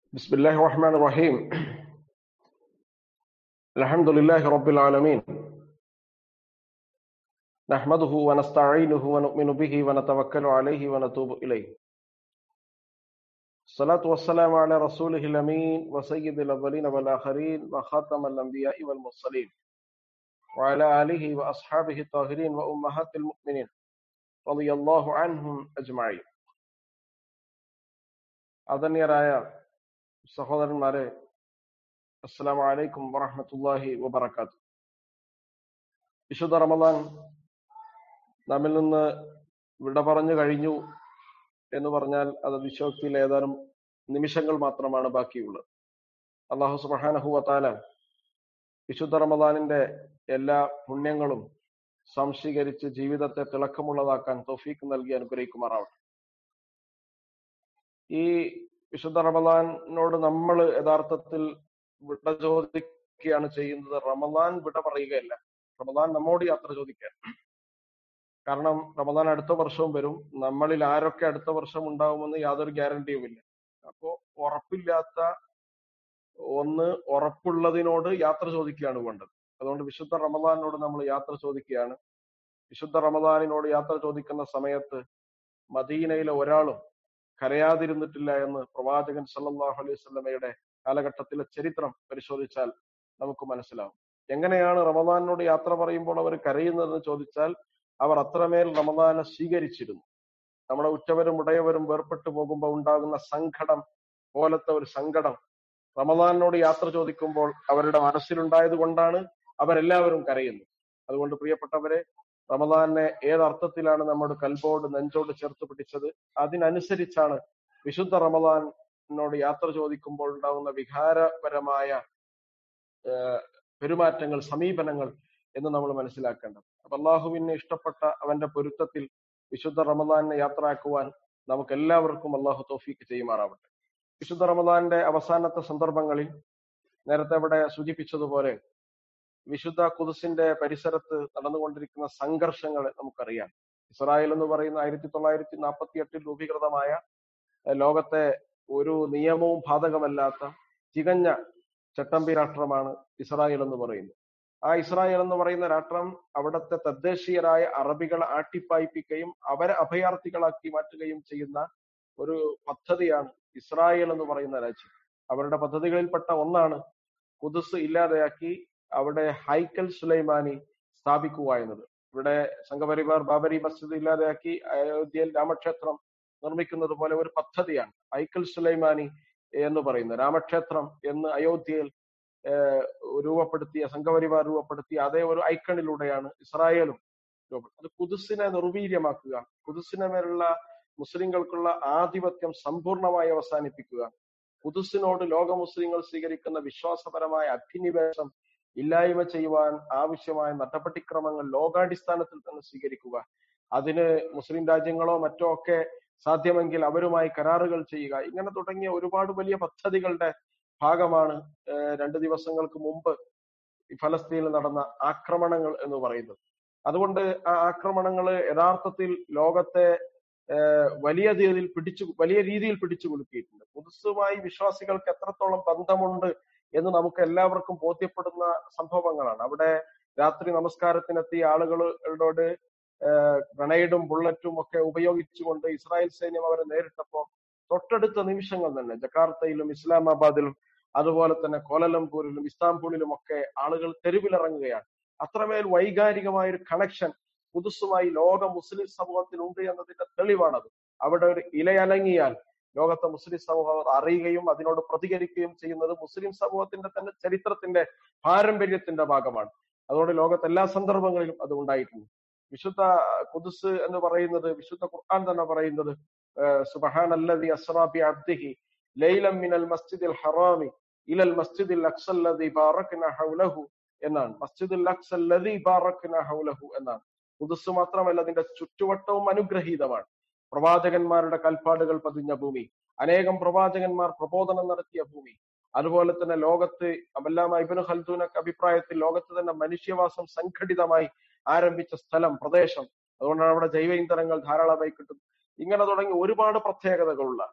بسم الله الرحمن الرحيم الحمد لله رب العالمين نحمده ونستعينه ونؤمن به ونتوكل عليه ونتوب إليه الصلاة والسلام على رسوله الأمين وسيد الأولين والآخرين وخاتم الأنبياء والمرسلين وعلى آله وأصحابه الطاهرين وأمهات المؤمنين رضي الله عنهم أجمعين ആദരണീയരായ സഹോദരന്മാരെ അസ്സലാമു അലൈക്കും വറഹ്മത്തുള്ളാഹി വബറകാത്തു വിശുദ്ധ റമദാൻ നമ്മിൽ നിന്ന് വിട പറഞ്ഞു കഴിഞ്ഞു എന്ന് പറഞ്ഞാൽ അത് വിശ്വക്തിയിൽ ഏതാനും നിമിഷങ്ങൾ മാത്രമാണ് ബാക്കിയുള്ളത് അള്ളാഹു സുബ്ഹാനഹു വതആല വിശുദ്ധ റമദാനിന്റെ എല്ലാ പുണ്യങ്ങളും സംശീകരിച്ച് ജീവിതത്തെ തിളക്കമുള്ളതാക്കാൻ തൗഫീക്ക് നൽകി അനുഗ്രഹിക്കുമാറാവട്ടെ ഈ വിശുദ്ധ റമദാനോട് നമ്മൾ യഥാർത്ഥത്തിൽ വിട ചോദിക്കുകയാണ് ചെയ്യുന്നത് റമദാൻ വിട പറയുകയല്ല റമദാൻ നമ്മോട് യാത്ര ചോദിക്കാൻ കാരണം റമദാൻ അടുത്ത വർഷവും വരും നമ്മളിൽ ആരൊക്കെ അടുത്ത വർഷം ഉണ്ടാവുമെന്ന് യാതൊരു ഗ്യാരണ്ടിയുമില്ല അപ്പോ ഉറപ്പില്ലാത്ത ഒന്ന് ഉറപ്പുള്ളതിനോട് യാത്ര ചോദിക്കുകയാണ് വേണ്ടത് അതുകൊണ്ട് വിശുദ്ധ റമദാനിനോട് നമ്മൾ യാത്ര ചോദിക്കുകയാണ് വിശുദ്ധ റമദാനിനോട് യാത്ര ചോദിക്കുന്ന സമയത്ത് മദീനയിലെ ഒരാളും കരയാതിരുന്നിട്ടില്ല എന്ന് പ്രവാചകൻ സല്ലല്ലാഹു അലൈഹി വസല്ലമയുടെ കാലഘട്ടത്തിലെ ചരിത്രം പരിശോധിച്ചാൽ നമുക്ക് മനസ്സിലാവും എങ്ങനെയാണ് റമദാനിനോട് യാത്ര പറയുമ്പോൾ അവർ കരയുന്നതെന്ന് ചോദിച്ചാൽ അവർ അത്രമേൽ റമദാനെ സ്വീകരിച്ചിരുന്നു നമ്മുടെ ഉറ്റവരും ഉടയവരും വേർപെട്ടു പോകുമ്പോൾ ഉണ്ടാകുന്ന സങ്കടം പോലത്തെ ഒരു സങ്കടം റമദാനിനോട് യാത്ര ചോദിക്കുമ്പോൾ അവരുടെ മനസ്സിലുണ്ടായത് കൊണ്ടാണ് അവരെല്ലാവരും കരയുന്നത് അതുകൊണ്ട് പ്രിയപ്പെട്ടവരെ റമദാനെ ഏതർത്ഥത്തിലാണ് നമ്മുടെ കൽബോട് നെഞ്ചോട് ചേർത്ത് പിടിച്ചത് അതിനനുസരിച്ചാണ് വിശുദ്ധ റമദാനോട് യാത്ര ചോദിക്കുമ്പോൾ ഉണ്ടാകുന്ന വികാരപരമായ പെരുമാറ്റങ്ങൾ സമീപനങ്ങൾ എന്ന് നമ്മൾ മനസ്സിലാക്കേണ്ടത് അപ്പൊ അള്ളാഹുവിനെ ഇഷ്ടപ്പെട്ട അവന്റെ പൊരുത്തത്തിൽ വിശുദ്ധ റമദാനെ യാത്രയാക്കുവാൻ നമുക്ക് എല്ലാവർക്കും അള്ളാഹു തോഫീക്ക് ചെയ്യുമാറാവട്ടെ വിശുദ്ധ റമദാന്റെ അവസാനത്തെ സന്ദർഭങ്ങളിൽ നേരത്തെ ഇവിടെ സൂചിപ്പിച്ചതുപോലെ വിശുദ്ധ കുതിസിന്റെ പരിസരത്ത് നടന്നുകൊണ്ടിരിക്കുന്ന സംഘർഷങ്ങൾ നമുക്കറിയാം ഇസ്രായേൽ എന്ന് പറയുന്ന ആയിരത്തി തൊള്ളായിരത്തി നാൽപ്പത്തി എട്ടിൽ രൂപീകൃതമായ ലോകത്തെ ഒരു നിയമവും ബാധകമല്ലാത്ത തികഞ്ഞ ചട്ടമ്പി രാഷ്ട്രമാണ് ഇസ്രായേൽ എന്ന് പറയുന്നത് ആ ഇസ്രായേൽ എന്ന് പറയുന്ന രാഷ്ട്രം അവിടുത്തെ തദ്ദേശീയരായ അറബികളെ ആട്ടിപ്പായിപ്പിക്കുകയും അവരെ അഭയാർത്ഥികളാക്കി മാറ്റുകയും ചെയ്യുന്ന ഒരു പദ്ധതിയാണ് ഇസ്രായേൽ എന്ന് പറയുന്ന രാജ്യം അവരുടെ പദ്ധതികളിൽപ്പെട്ട ഒന്നാണ് കുതിസ് ഇല്ലാതെയാക്കി അവിടെ ഹൈക്കൽ സുലൈമാനി സ്ഥാപിക്കുക എന്നത് ഇവിടെ സംഘപരിവാർ ബാബരി മസ്ജിദ് ഇല്ലാതെയാക്കി അയോധ്യയിൽ രാമക്ഷേത്രം നിർമ്മിക്കുന്നത് പോലെ ഒരു പദ്ധതിയാണ് ഹൈക്കൽ സുലൈമാനി എന്ന് പറയുന്നത് രാമക്ഷേത്രം എന്ന് അയോധ്യയിൽ രൂപപ്പെടുത്തിയ സംഘപരിവാർ രൂപപ്പെടുത്തിയ അതേ ഒരു ഐക്കണിലൂടെയാണ് ഇസ്രായേലും അത് കുതിസിനെ നിർവീര്യമാക്കുക കുതിസിനെ മേലുള്ള മുസ്ലിങ്ങൾക്കുള്ള ആധിപത്യം സമ്പൂർണമായി അവസാനിപ്പിക്കുക കുതിസിനോട് ലോക മുസ്ലിങ്ങൾ സ്വീകരിക്കുന്ന വിശ്വാസപരമായ അഭിനിവേശം ഇല്ലായ്മ ചെയ്യുവാൻ ആവശ്യമായ നടപടിക്രമങ്ങൾ ലോകാടിസ്ഥാനത്തിൽ തന്നെ സ്വീകരിക്കുക അതിന് മുസ്ലിം രാജ്യങ്ങളോ മറ്റോ ഒക്കെ സാധ്യമെങ്കിൽ അവരുമായി കരാറുകൾ ചെയ്യുക ഇങ്ങനെ തുടങ്ങിയ ഒരുപാട് വലിയ പദ്ധതികളുടെ ഭാഗമാണ് രണ്ട് ദിവസങ്ങൾക്ക് മുമ്പ് ഫലസ്തീനിൽ നടന്ന ആക്രമണങ്ങൾ എന്ന് പറയുന്നത് അതുകൊണ്ട് ആ ആക്രമണങ്ങൾ യഥാർത്ഥത്തിൽ ലോകത്തെ വലിയ രീതിയിൽ പിടിച്ചു വലിയ രീതിയിൽ പിടിച്ചു കുലുക്കിയിട്ടുണ്ട് പുതുസുമായി വിശ്വാസികൾക്ക് എത്രത്തോളം ബന്ധമുണ്ട് എന്ന് നമുക്ക് എല്ലാവർക്കും ബോധ്യപ്പെടുന്ന സംഭവങ്ങളാണ് അവിടെ രാത്രി നമസ്കാരത്തിനെത്തിയ ആളുകളോട് ഗ്രനൈഡും ബുള്ളറ്റും ഒക്കെ ഉപയോഗിച്ചുകൊണ്ട് ഇസ്രായേൽ സൈന്യം അവരെ നേരിട്ടപ്പോൾ തൊട്ടടുത്ത നിമിഷങ്ങൾ തന്നെ ജക്കാർത്തയിലും ഇസ്ലാമാബാദിലും അതുപോലെ തന്നെ കോലലംപൂരിലും ഇസ്താംബൂളിലും ഒക്കെ ആളുകൾ തെരുവിലിറങ്ങുകയാണ് അത്രമേൽ വൈകാരികമായ ഒരു കണക്ഷൻ പുതുസുമായി ലോക മുസ്ലിം സമൂഹത്തിനുണ്ട് എന്നതിന്റെ തെളിവാണത് അവിടെ ഒരു ഇലയലങ്ങിയാൽ ലോകത്തെ മുസ്ലിം സമൂഹം അറിയുകയും അതിനോട് പ്രതികരിക്കുകയും ചെയ്യുന്നത് മുസ്ലിം സമൂഹത്തിന്റെ തന്നെ ചരിത്രത്തിന്റെ പാരമ്പര്യത്തിന്റെ ഭാഗമാണ് അതുകൊണ്ട് ലോകത്തെ എല്ലാ സന്ദർഭങ്ങളിലും അത് ഉണ്ടായിട്ടുണ്ട് വിശുദ്ധ കുദുസ് എന്ന് പറയുന്നത് വിശുദ്ധ ഖുർആൻ തന്നെ പറയുന്നത് സുബഹാൻ അല്ലദി അസ്റാബി അബ്ദിഹി ലൈലം മിനൽ മസ്ജിദിൽ ഹറാമി ഇലൽ മസ്ജിദിൽ അക്സല്ലദി ബാറക്ന ഹൗലഹു എന്നാണ് മസ്ജിദുൽ അക്സല്ലദി ബാറക്ന ഹൗലഹു എന്നാണ് കുദുസ് മാത്രമല്ല അതിന്റെ ചുറ്റുവട്ടവും അനുഗ്രഹീതമാണ് പ്രവാചകന്മാരുടെ കൽപ്പാടുകൾ പതിഞ്ഞ ഭൂമി അനേകം പ്രവാചകന്മാർ പ്രബോധനം നടത്തിയ ഭൂമി അതുപോലെ തന്നെ ലോകത്ത് അബല്ലാമ ഇബിന് ഖൽദൂനൊക്കെ അഭിപ്രായത്തിൽ ലോകത്ത് തന്നെ മനുഷ്യവാസം സംഘടിതമായി ആരംഭിച്ച സ്ഥലം പ്രദേശം അതുകൊണ്ടാണ് അവിടെ ജൈവ ഇന്ധനങ്ങൾ ധാരാളമായി കിട്ടുന്നത് ഇങ്ങനെ തുടങ്ങി ഒരുപാട് പ്രത്യേകതകളുള്ള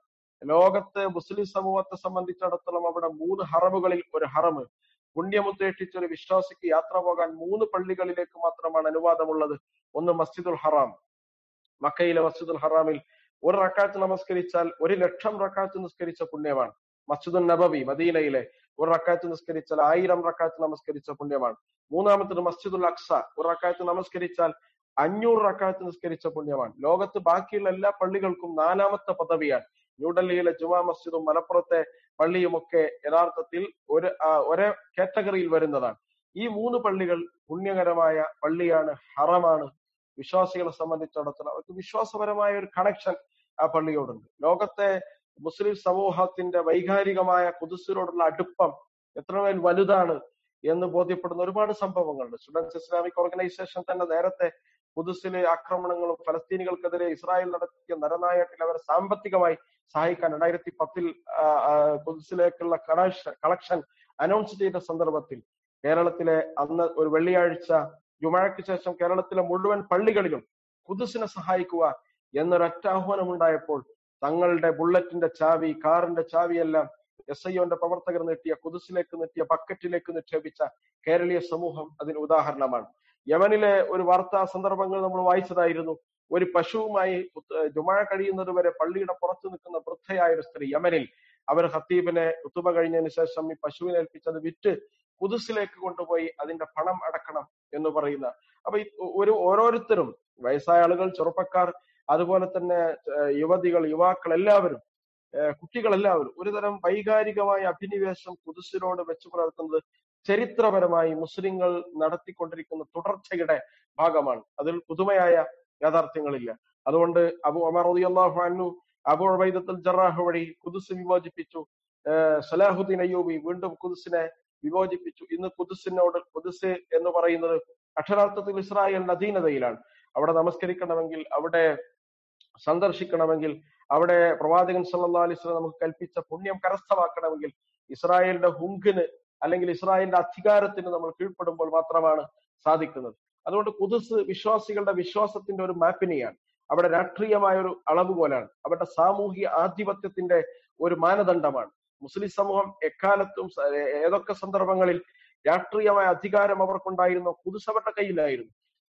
ലോകത്ത് മുസ്ലിം സമൂഹത്തെ സംബന്ധിച്ചിടത്തോളം അവിടെ മൂന്ന് ഹറമുകളിൽ ഒരു ഹറമ് പുണ്യമുദ്ദേശിച്ച ഒരു വിശ്വാസിക്ക് യാത്ര പോകാൻ മൂന്ന് പള്ളികളിലേക്ക് മാത്രമാണ് അനുവാദമുള്ളത് ഒന്ന് മസ്ജിദുൽ ഹറാം മക്കയിലെ മസ്ജിദുൽ ഹറാമിൽ ഒരു റക്കാത്ത് നമസ്കരിച്ചാൽ ഒരു ലക്ഷം റക്കാത്ത് നിസ്കരിച്ച പുണ്യമാണ് മസ്ജിദുൽ നബവി മദീനയിലെ ഒരു റക്കാത്ത് നിസ്കരിച്ചാൽ ആയിരം റക്കാത്ത് നമസ്കരിച്ച പുണ്യമാണ് മൂന്നാമത്തത് മസ്ജിദുൽ അക്സ ഒരു റക്കാത്ത് നമസ്കരിച്ചാൽ അഞ്ഞൂറ് റക്കാത്ത് നിസ്കരിച്ച പുണ്യമാണ് ലോകത്ത് ബാക്കിയുള്ള എല്ലാ പള്ളികൾക്കും നാലാമത്തെ പദവിയാണ് ന്യൂഡൽഹിയിലെ ജുമാ മസ്ജിദും മലപ്പുറത്തെ പള്ളിയുമൊക്കെ യഥാർത്ഥത്തിൽ ഒരു ആ, ഒരേ കാറ്റഗറിയിൽ വരുന്നതാണ് ഈ മൂന്ന് പള്ളികൾ പുണ്യകരമായ പള്ളിയാണ് ഹറമാണ് വിശ്വാസികളെ സംബന്ധിച്ചിടത്തോളം അവർക്ക് വിശ്വാസപരമായ ഒരു കണക്ഷൻ ആ പള്ളിയോടുണ്ട് ലോകത്തെ മുസ്ലിം സമൂഹത്തിന്റെ വൈകാരികമായ കുതിസിനോടുള്ള അടുപ്പം എത്രമേൽ വലുതാണ് എന്ന് ബോധ്യപ്പെടുന്ന ഒരുപാട് സംഭവങ്ങളുണ്ട് സ്റ്റുഡൻസ് ഇസ്ലാമിക് ഓർഗനൈസേഷൻ തന്നെ നേരത്തെ കുതിസിലെ ആക്രമണങ്ങളും ഫലസ്തീനികൾക്കെതിരെ ഇസ്രായേൽ നടത്തിയ നരനായട്ടിൽ അവരെ സാമ്പത്തികമായി സഹായിക്കാൻ രണ്ടായിരത്തി പത്തിൽ കുതിസിലേക്കുള്ള കളക്ഷൻ അനൗൺസ് ചെയ്ത സന്ദർഭത്തിൽ കേരളത്തിലെ അന്ന് ഒരു വെള്ളിയാഴ്ച ജുമഴയ്ക്ക് ശേഷം കേരളത്തിലെ മുഴുവൻ പള്ളികളിലും കുതിസിനെ സഹായിക്കുക എന്നൊരൊറ്റ ആഹ്വാനം ഉണ്ടായപ്പോൾ തങ്ങളുടെ ബുള്ളറ്റിന്റെ ചാവി കാറിന്റെ ചാവിയെല്ലാം എസ് ഐ ഒന്റെ പ്രവർത്തകർ നീട്ടിയ കുതിസിലേക്ക് നീട്ടിയ ബക്കറ്റിലേക്ക് നിക്ഷേപിച്ച കേരളീയ സമൂഹം അതിന് ഉദാഹരണമാണ് യമനിലെ ഒരു വാർത്താ സന്ദർഭങ്ങൾ നമ്മൾ വായിച്ചതായിരുന്നു ഒരു പശുവുമായി ജുമഴ കഴിയുന്നത് വരെ പള്ളിയുടെ പുറത്തു നിൽക്കുന്ന വൃദ്ധയായ ഒരു സ്ത്രീ യമനിൽ അവർ ഹത്തീബിനെ ഉത്തുബ കഴിഞ്ഞതിന് ശേഷം ഈ പശുവിനെ ഏൽപ്പിച്ചത് വിറ്റ് കുതിസിലേക്ക് കൊണ്ടുപോയി അതിന്റെ പണം അടക്കണം എന്ന് പറയുന്ന അപ്പൊ ഈ ഒരു ഓരോരുത്തരും വയസ്സായ ആളുകൾ ചെറുപ്പക്കാർ അതുപോലെ തന്നെ ഏഹ് യുവതികൾ യുവാക്കൾ എല്ലാവരും ഏഹ് കുട്ടികളെല്ലാവരും ഒരുതരം വൈകാരികമായ അഭിനിവേശം കുതിസിനോട് വെച്ചു പുലർത്തുന്നത് ചരിത്രപരമായി മുസ്ലിങ്ങൾ നടത്തിക്കൊണ്ടിരിക്കുന്ന തുടർച്ചയുടെ ഭാഗമാണ് അതിൽ പുതുമയായ യാഥാർത്ഥ്യങ്ങളില്ല അതുകൊണ്ട് അബു അമർ റളിയല്ലാഹു അൻഹു അബു ഉബൈദത്തുൽ ജറാഹ് വഴി കുതിസ് വിമോചിപ്പിച്ചു ഏഹ് സലാഹുദ്ദീൻ അയ്യൂബി വീണ്ടും കുതിസിനെ വിമോചിപ്പിച്ചു ഇന്ന് കുതിസിനോട് കുതിസ് എന്ന് പറയുന്നത് അക്ഷരാർത്ഥത്തിൽ ഇസ്രായേലിന്റെ അധീനതയിലാണ് അവിടെ നമസ്കരിക്കണമെങ്കിൽ അവിടെ സന്ദർശിക്കണമെങ്കിൽ അവിടെ പ്രവാചകൻ സല്ലല്ലാഹു അലൈഹി വസല്ലം നമുക്ക് കൽപ്പിച്ച പുണ്യം കരസ്ഥമാക്കണമെങ്കിൽ ഇസ്രായേലിന്റെ ഹുങ്കിന് അല്ലെങ്കിൽ ഇസ്രായേലിന്റെ അധികാരത്തിന് നമ്മൾ കീഴ്പ്പെടുമ്പോൾ മാത്രമാണ് സാധിക്കുന്നത് അതുകൊണ്ട് കുതിസ് വിശ്വാസികളുടെ വിശ്വാസത്തിന്റെ ഒരു മാപ്പിനെയാണ് അവിടെ രാഷ്ട്രീയമായ ഒരു അളവുകോലാണ് അവരുടെ സാമൂഹിക ആധിപത്യത്തിന്റെ ഒരു മാനദണ്ഡമാണ് മുസ്ലിം സമൂഹം എക്കാലത്തും സ- ഏതൊക്കെ സന്ദർഭങ്ങളിൽ രാഷ്ട്രീയമായ അധികാരം അവർക്കുണ്ടായിരുന്നോ കുതിസ് അവരുടെ കയ്യിലായിരുന്നു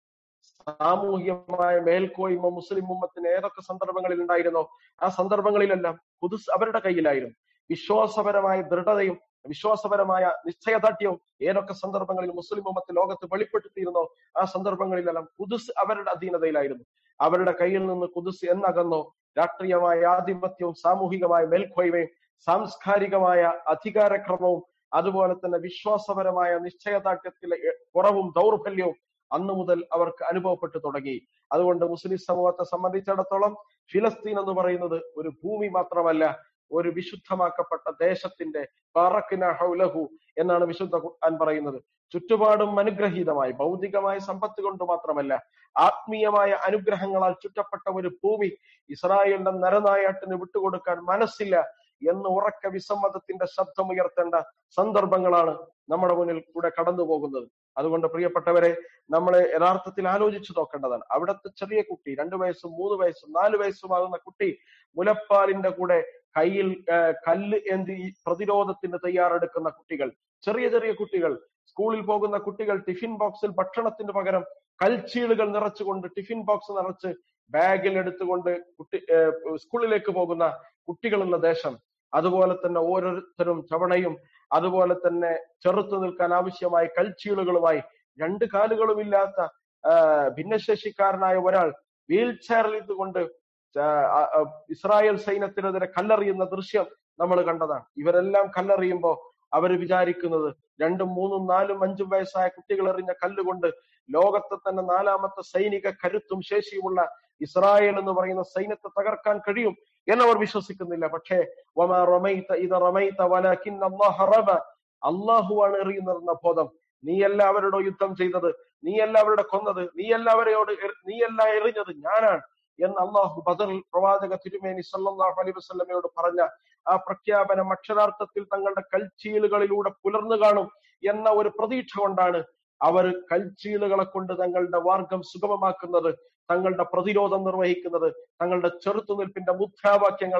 സാമൂഹികമായ മേൽക്കോയ്മ മുസ്ലിം ഉമ്മത്തിന് ഏതൊക്കെ സന്ദർഭങ്ങളിൽ ഉണ്ടായിരുന്നോ ആ സന്ദർഭങ്ങളിലെല്ലാം കുതിസ് അവരുടെ കയ്യിലായിരുന്നു വിശ്വാസപരമായ ദൃഢതയും വിശ്വാസപരമായ നിശ്ചയദാർഢ്യവും ഏതൊക്കെ സന്ദർഭങ്ങളിൽ മുസ്ലിം ഉമ്മത്ത് ലോകത്ത് വെളിപ്പെടുത്തിയിരുന്നോ ആ സന്ദർഭങ്ങളിലെല്ലാം കുതിസ് അവരുടെ അധീനതയിലായിരുന്നു അവരുടെ കയ്യിൽ നിന്ന് കുതിസ് എന്നകന്നോ രാഷ്ട്രീയമായ ആധിപത്യവും സാമൂഹികമായ മേൽക്കോയ്മയും സാംസ്കാരികമായ അധികാരക്രമവും അതുപോലെ തന്നെ വിശ്വാസപരമായ നിശ്ചയദാർഢ്യത്തിലെ എ- കുറവും ദൗർബല്യവും അന്നു മുതൽ അവർക്ക് അനുഭവപ്പെട്ടു തുടങ്ങി അതുകൊണ്ട് മുസ്ലിം സമൂഹത്തെ സംബന്ധിച്ചിടത്തോളം ഫിലസ്തീൻ എന്ന് പറയുന്നത് ഒരു ഭൂമി മാത്രമല്ല ഒരു വിശുദ്ധമാക്കപ്പെട്ട ദേശത്തിന്റെ ബാറക്കിന ഹൗലഹു എന്നാണ് വിശുദ്ധ ഖുർആൻ പറയുന്നത് ചുറ്റുപാടും അനുഗ്രഹീതമായി ഭൗതികമായ സമ്പത്ത് കൊണ്ട് മാത്രമല്ല ആത്മീയമായ അനുഗ്രഹങ്ങളാൽ ചുറ്റപ്പെട്ട ഒരു ഭൂമി ഇസ്രായേലിന്റെ നരനായാട്ടിന് വിട്ടുകൊടുക്കാൻ മനസ്സില്ല എന്ന് ഉറക്ക വിസമ്മതത്തിന്റെ ശബ്ദമുയർത്തേണ്ട സന്ദർഭങ്ങളാണ് നമ്മുടെ മുന്നിൽ കൂടെ കടന്നു പോകുന്നത് അതുകൊണ്ട് പ്രിയപ്പെട്ടവരെ നമ്മൾ യഥാർത്ഥത്തിൽ ആലോചിച്ചു നോക്കേണ്ടതാണ് അവിടുത്തെ ചെറിയ കുട്ടി രണ്ടു വയസ്സും മൂന്ന് വയസ്സും നാല് വയസ്സുമാകുന്ന കുട്ടി മുലപ്പാലിന്റെ കൂടെ കയ്യിൽ ആ, കല്ല് എന്തി ഈ പ്രതിരോധത്തിന് തയ്യാറെടുക്കുന്ന കുട്ടികൾ ചെറിയ ചെറിയ കുട്ടികൾ സ്കൂളിൽ പോകുന്ന കുട്ടികൾ ടിഫിൻ ബോക്സിൽ ഭക്ഷണത്തിന് പകരം കൽച്ചീളുകൾ നിറച്ചുകൊണ്ട് ടിഫിൻ ബോക്സ് നിറച്ച് ബാഗിൽ എടുത്തുകൊണ്ട് കുട്ടി ഏഹ് സ്കൂളിലേക്ക് പോകുന്ന കുട്ടികളുള്ള ദേശം അതുപോലെ തന്നെ ഓരോരുത്തരും ചവണയും അതുപോലെ തന്നെ ചെറുത്തു നിൽക്കാൻ ആവശ്യമായ കൽച്ചീളുകളുമായി രണ്ട് കാലുകളും ഇല്ലാത്ത ആ, ഭിന്നശേഷിക്കാരനായ ഒരാൾ വീൽ ചെയറിൽ ഇട്ടുകൊണ്ട് ച- ആ, ആ, ഇസ്രായേൽ സൈന്യത്തിനെതിരെ കല്ലെറിയുന്ന ദൃശ്യം നമ്മൾ കണ്ടതാണ് ഇവരെല്ലാം കല്ലെറിയുമ്പോൾ അവർ വിചാരിക്കുന്നത് രണ്ടും മൂന്നും നാലും അഞ്ചും വയസ്സായ കുട്ടികൾ എറിഞ്ഞ കല്ലുകൊണ്ട് ലോകത്തെ തന്നെ നാലാമത്തെ സൈനിക കരുത്തും ശേഷിയുമുള്ള ഇസ്രായേൽ എന്ന് പറയുന്ന സൈന്യത്തെ തകർക്കാൻ കഴിയും എന്നവർ വിശ്വസിക്കുന്നില്ല പക്ഷേ വമാ റമൈത ഇദ റമൈത വലാകിൻ അല്ലാഹ റമ അള്ളാഹുവാണ് എറിയുന്നതെന്ന ബോധം നീയല്ല അവരോട് യുദ്ധം ചെയ്തത് നീയല്ല അവരുടെ കൊന്നത് നീയല്ല അവരെയോട് എറി- നീയല്ല എറിഞ്ഞത് ഞാനാണ് എന്ന് അള്ളാഹു ബദർ പ്രവാചക തിരുമേനി സല്ലല്ലാഹു അലൈഹി വസല്ലമയോട് പറഞ്ഞ ആ പ്രഖ്യാപനം അക്ഷരാർത്ഥത്തിൽ തങ്ങളുടെ കൽച്ചീലുകളിലൂടെ പുലർന്നു കാണും എന്ന ഒരു പ്രതീക്ഷ കൊണ്ടാണ് അവർ കൽച്ചീലുകളെ കൊണ്ട് തങ്ങളുടെ മാർഗം സുഗമമാക്കുന്നത് തങ്ങളുടെ പ്രതിരോധം നിർവഹിക്കുന്നത് തങ്ങളുടെ ചെറുത്തുനിൽപ്പിന്റെ മുദ്രാവാക്യങ്ങളായി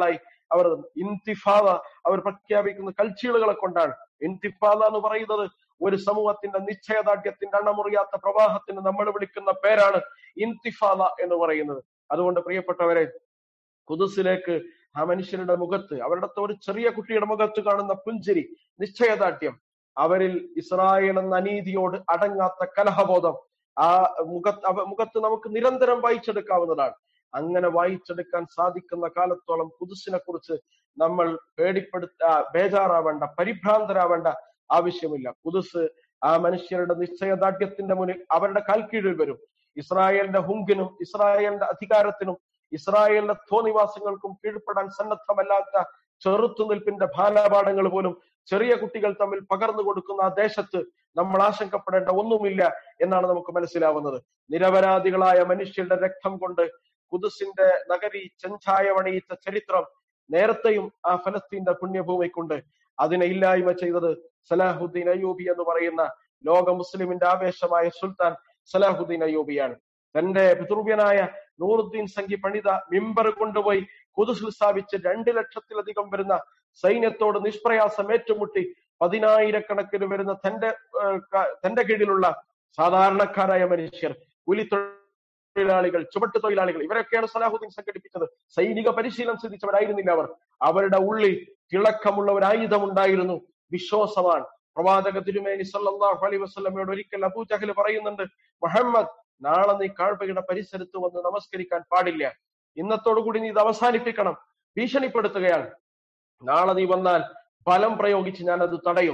അവർ ഇന്തിഫാദ അവർ പ്രഖ്യാപിക്കുന്ന കൽച്ചീളുകളെ കൊണ്ടാണ് ഇന്തിഫാദ എന്ന് പറയുന്നത് ഒരു സമൂഹത്തിന്റെ നിശ്ചയദാർഢ്യത്തിന്റെ അണമുറിയാത്ത പ്രവാഹത്തിന് നമ്മൾ വിളിക്കുന്ന പേരാണ് ഇന്തിഫാദ എന്ന് പറയുന്നത് അതുകൊണ്ട് പ്രിയപ്പെട്ടവരെ കുതിസിലേക്ക് ആ മനുഷ്യരുടെ മുഖത്ത് അവരുടെ ഒരു ചെറിയ കുട്ടിയുടെ മുഖത്ത് കാണുന്ന പുഞ്ചിരി നിശ്ചയദാർഢ്യം അവരിൽ ഇസ്രായേൽ എന്ന അനീതിയോട് അടങ്ങാത്ത കലഹബോധം ആ മുഖത്ത് അവ മുഖത്ത് നമുക്ക് നിരന്തരം വായിച്ചെടുക്കാവുന്നതാണ് അങ്ങനെ വായിച്ചെടുക്കാൻ സാധിക്കുന്ന കാലത്തോളം കുതിസിനെ കുറിച്ച് നമ്മൾ പേടിപ്പെടുത്ത ബേജാറാവേണ്ട പരിഭ്രാന്തരാവേണ്ട ആവശ്യമില്ല കുതിസ് ആ മനുഷ്യരുടെ നിശ്ചയദാർഢ്യത്തിന്റെ മുന്നിൽ അവരുടെ കാൽക്കീഴിൽ വരും ഇസ്രായേലിന്റെ ഹുങ്കിനും ഇസ്രായേലിന്റെ അധികാരത്തിനും ഇസ്രായേലിന്റെ തോന്നിവാസങ്ങൾക്കും കീഴ്പ്പെടാൻ സന്നദ്ധമല്ലാത്ത ചെറുത്തുനിൽപ്പിന്റെ ബാലപാഠങ്ങൾ പോലും ചെറിയ കുട്ടികൾ തമ്മിൽ പകർന്നു കൊടുക്കുന്ന ആ ദേശത്ത് നമ്മൾ ആശങ്കപ്പെടേണ്ട ഒന്നുമില്ല എന്നാണ് നമുക്ക് മനസ്സിലാവുന്നത് നിരപരാധികളായ മനുഷ്യരുടെ രക്തം കൊണ്ട് കുതിസിന്റെ നഗരി ചെഞ്ചായവണിയിച്ച ചരിത്രം നേരത്തെയും ആ ഫലസ്തീന്റെ പുണ്യഭൂമിക്കുണ്ട് അതിനെ ഇല്ലായ്മ ചെയ്തത് സലാഹുദ്ദീൻ അയ്യൂബി എന്ന് പറയുന്ന ലോക മുസ്ലിമിന്റെ ആവേശമായ സുൽത്താൻ സലാഹുദ്ദീൻ അയ്യൂബിയാണ് തന്റെ പിതൃവ്യനായ നൂറുദ്ദീൻ സംഘി പണിത മിമ്പർ കൊണ്ടുപോയി കുതിസിൽ സ്ഥാപിച്ച് രണ്ട് ലക്ഷത്തിലധികം വരുന്ന സൈന്യത്തോട് നിഷ്പ്രയാസം ഏറ്റുമുട്ടി പതിനായിരക്കണക്കിന് വരുന്ന തന്റെ തന്റെ കീഴിലുള്ള സാധാരണക്കാരായ മനുഷ്യർ കൂലി തൊഴിലാളികൾ ചുവട്ട് തൊഴിലാളികൾ ഇവരൊക്കെയാണ് സലാഹുദ്ദീൻ സംഘടിപ്പിച്ചത് സൈനിക പരിശീലനം സിദ്ധിച്ചവരായിരുന്നില്ല അവർ അവരുടെ ഉള്ളിൽ തിളക്കമുള്ള ഒരു ആയുധം ഉണ്ടായിരുന്നു വിശ്വാസമാണ് പ്രവാചക തിരുമേനി സല്ലല്ലാഹു അലൈഹി വസല്ലമയോട് ഒരിക്കൽ അബൂ ജഹൽ പറയുന്നുണ്ട് മുഹമ്മദ് നാളെ നീ കാഴ്വയുടെ പരിസരത്ത് വന്ന് നമസ്കരിക്കാൻ പാടില്ല ഇന്നത്തോടു കൂടി നീ ഇത് അവസാനിപ്പിക്കണം ഭീഷണിപ്പെടുത്തുകയാണ് നാളെ നീ വന്നാൽ ബലം പ്രയോഗിച്ച് ഞാൻ അത് തടയും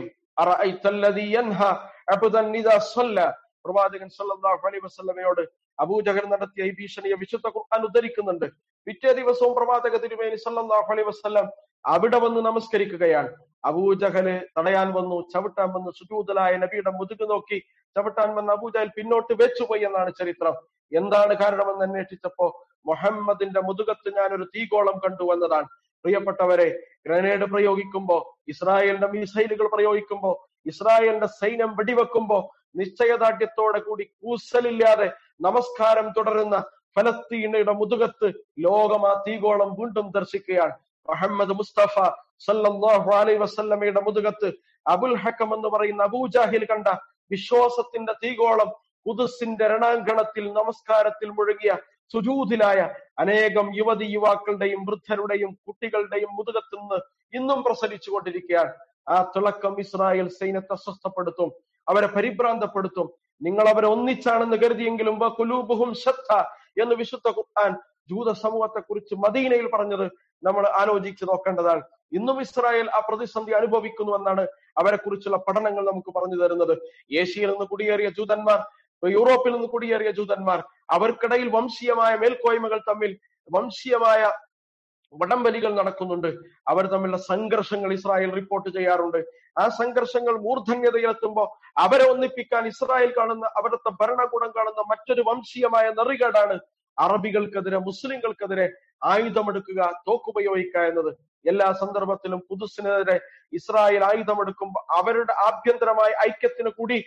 പ്രവാചകൻ സല്ലല്ലാഹു അലൈഹി വസല്ലമയോട് അബൂജഹൽ നടത്തിയ ഈ ഭീഷണിയെ വിശുദ്ധ ഖുർആൻ ഉദ്ധരിക്കുന്നുണ്ട് പിറ്റേ ദിവസവും പ്രവാചക തിരുമേനി സല്ലല്ലാഹു അലൈഹി വസല്ലം അവിടെ വന്ന് നമസ്കരിക്കുകയാണ് അബൂജഹല് തടയാൻ വന്നു ചവിട്ടാൻ വന്നു സുജൂതലായ നബിയുടെ മുതുക് നോക്കി ചവിട്ടാൻ വന്ന അബൂജഹൽ പിന്നോട്ട് വെച്ചുപോയി എന്നാണ് ചരിത്രം എന്താണ് കാരണമെന്ന് അന്വേഷിച്ചപ്പോ മുഹമ്മദിന്റെ മുതുകത്ത് ഞാൻ ഒരു തീകോളം കണ്ടു എന്നതാണ് പ്രിയപ്പെട്ടവരെ ഗ്രനേഡ് പ്രയോഗിക്കുമ്പോ ഇസ്രായേലിന്റെ മിസൈലുകൾ പ്രയോഗിക്കുമ്പോ ഇസ്രായേലിന്റെ സൈന്യം വെടിവെക്കുമ്പോ നിശ്ചയദാർഢ്യത്തോടെ കൂടി കൂസലില്ലാതെ നമസ്കാരം തുടരുന്ന ഫലസ്തീനയുടെ മുതുകത്ത് ലോകം ആ തീകോളം വീണ്ടും ദർശിക്കുകയാണ് മുഹമ്മദ് മുസ്തഫ സല്ലല്ലാഹു അലൈഹി വസല്ലമയുടെ മുതുകത്ത് അബുൽ ഹക്കം എന്ന് പറയുന്ന അബൂജാഹിൽ കണ്ട വിശ്വാസത്തിന്റെ തീകോളം കുതുസിന്റെ രണാങ്കണത്തിൽ നമസ്കാരത്തിൽ മുഴുകിയ സുജൂതിലായ അനേകം യുവതി യുവാക്കളുടെയും വൃദ്ധരുടെയും കുട്ടികളുടെയും മുതുകത്ത് നിന്ന് ഇന്നും പ്രസരിച്ചു കൊണ്ടിരിക്കുകയാണ് ആ തിളക്കം ഇസ്രായേൽ സൈന്യത്തെ അസ്വസ്ഥപ്പെടുത്തും അവരെ പരിഭ്രാന്തപ്പെടുത്തും നിങ്ങൾ അവരെ ഒന്നിച്ചാണെന്ന് കരുതിയെങ്കിലും കുലൂബുഹും ശ്രദ്ധ എന്ന് വിശുദ്ധ ഖുർആൻ ജൂത സമൂഹത്തെ കുറിച്ച് മദീനയിൽ പറഞ്ഞത് നമ്മൾ ആലോചിച്ച് നോക്കേണ്ടതാണ് ഇന്നും ഇസ്രായേൽ ആ പ്രതിസന്ധി അനുഭവിക്കുന്നു എന്നാണ് അവരെ കുറിച്ചുള്ള പഠനങ്ങൾ നമുക്ക് പറഞ്ഞു തരുന്നത് ഏഷ്യയിൽ നിന്ന് കുടിയേറിയ ജൂതന്മാർ യൂറോപ്പിൽ നിന്ന് കുടിയേറിയ ജൂതന്മാർ അവർക്കിടയിൽ വംശീയമായ മേൽക്കോയ്മകൾ തമ്മിൽ വംശീയമായ വടംവലികൾ നടക്കുന്നുണ്ട് അവർ തമ്മിലുള്ള സംഘർഷങ്ങൾ ഇസ്രായേൽ റിപ്പോർട്ട് ചെയ്യാറുണ്ട് ആ സംഘർഷങ്ങൾ മൂർധന്യതയിലെത്തുമ്പോൾ അവരെ ഒന്നിപ്പിക്കാൻ ഇസ്രായേൽ കാണുന്ന അവിടുത്തെ ഭരണകൂടം കാണുന്ന മറ്റൊരു വംശീയമായ നെറികേടാണ് അറബികൾക്കെതിരെ മുസ്ലിങ്ങൾക്കെതിരെ ആയുധമെടുക്കുക തോക്കുപയോഗിക്കുക എന്നത് എല്ലാ സന്ദർഭത്തിലും പുതുസിനെതിരെ ഇസ്രായേൽ ആയുധമെടുക്കുമ്പോൾ അവരുടെ ആഭ്യന്തരമായ ഐക്യത്തിന് കൂടി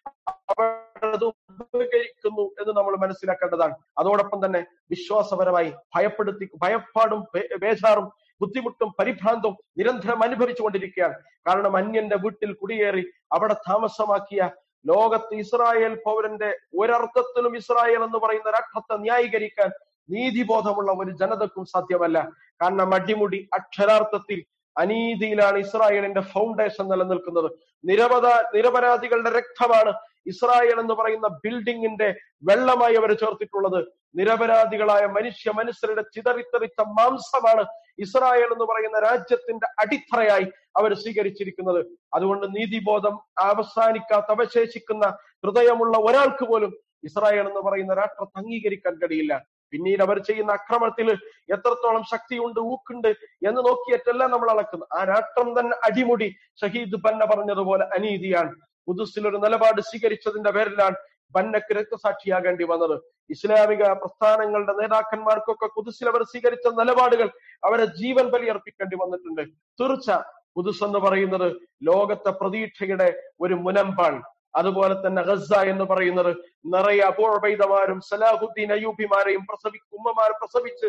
അവരത് ഉപകരിക്കുന്നു എന്ന് നമ്മൾ മനസ്സിലാക്കേണ്ടതാണ് അതോടൊപ്പം തന്നെ വിശ്വാസപരമായി ഭയപ്പെടുത്തി ഭയപ്പാടും ബേജാറും ബുദ്ധിമുട്ടും പരിഭ്രാന്തവും നിരന്തരം അനുഭവിച്ചുകൊണ്ടിരിക്കുകയാണ് കാരണം അന്യന്റെ വീട്ടിൽ കുടിയേറി അവിടെ താമസമാക്കിയ ലോകത്ത് ഇസ്രായേൽ പൗരന്റെ ഒരർത്ഥത്തിലും ഇസ്രായേൽ എന്ന് പറയുന്ന രാഷ്ട്രത്തെ ന്യായീകരിക്കാൻ നീതിബോധമുള്ള ഒരു ജനതക്കും സാധ്യമല്ല കാരണം അടിമുടി അക്ഷരാർത്ഥത്തിൽ അനീതിയിലാണ് ഇസ്രായേലിന്റെ ഫൗണ്ടേഷൻ നിലനിൽക്കുന്നത് നിരവധ നിരപരാധികളുടെ രക്തമാണ് ഇസ്രായേൽ എന്ന് പറയുന്ന ബിൽഡിങ്ങിന്റെ വെള്ളമായി അവർ ചേർത്തിട്ടുള്ളത് നിരപരാധികളായ മനുഷ്യ മനുഷ്യരുടെ ചിതറിത്തെറിച്ച മാംസമാണ് ഇസ്രായേൽ എന്ന് പറയുന്ന രാജ്യത്തിന്റെ അടിത്തറയായി അവർ സ്വീകരിച്ചിരിക്കുന്നത് അതുകൊണ്ട് നീതിബോധം അവസാനിക്കാത്ത അവശേഷിക്കുന്ന ഹൃദയമുള്ള ഒരാൾക്ക് പോലും ഇസ്രായേൽ എന്ന് പറയുന്ന രാഷ്ട്രത്തെ അംഗീകരിക്കാൻ കഴിയില്ല പിന്നീട് അവർ ചെയ്യുന്ന അക്രമത്തിൽ എത്രത്തോളം ശക്തിയുണ്ട് ഊക്കുണ്ട് എന്ന് നോക്കിയിട്ടല്ല നമ്മൾ അളക്കുന്നത് ആ രാഷ്ട്രം തന്നെ അടിമുടി ഷഹീദ് ബന്ന പറഞ്ഞതുപോലെ അനീതിയാണ് കുതുസിൽ ഒരു നിലപാട് സ്വീകരിച്ചതിന്റെ പേരിലാണ് ബന്നക്ക് രക്തസാക്ഷിയാകേണ്ടി വന്നത് ഇസ്ലാമിക പ്രസ്ഥാനങ്ങളുടെ നേതാക്കന്മാർക്കൊക്കെ കുതുസിൽ അവർ സ്വീകരിച്ച നിലപാടുകൾ അവരെ ജീവൻ ബലിയർപ്പിക്കേണ്ടി വന്നിട്ടുണ്ട് തീർച്ച കുതുസ് എന്ന് പറയുന്നത് ലോകത്തെ പ്രതീക്ഷയുടെ ഒരു മുനമ്പാണ് അതുപോലെ തന്നെ ഗസ എന്ന് പറയുന്നത് നിറയെ അപൂർവൈതമാരും സലാഹുദ്ദീൻ അയ്യൂബിമാരെയും പ്രസവി ഉമ്മമാരെ പ്രസവിച്ച്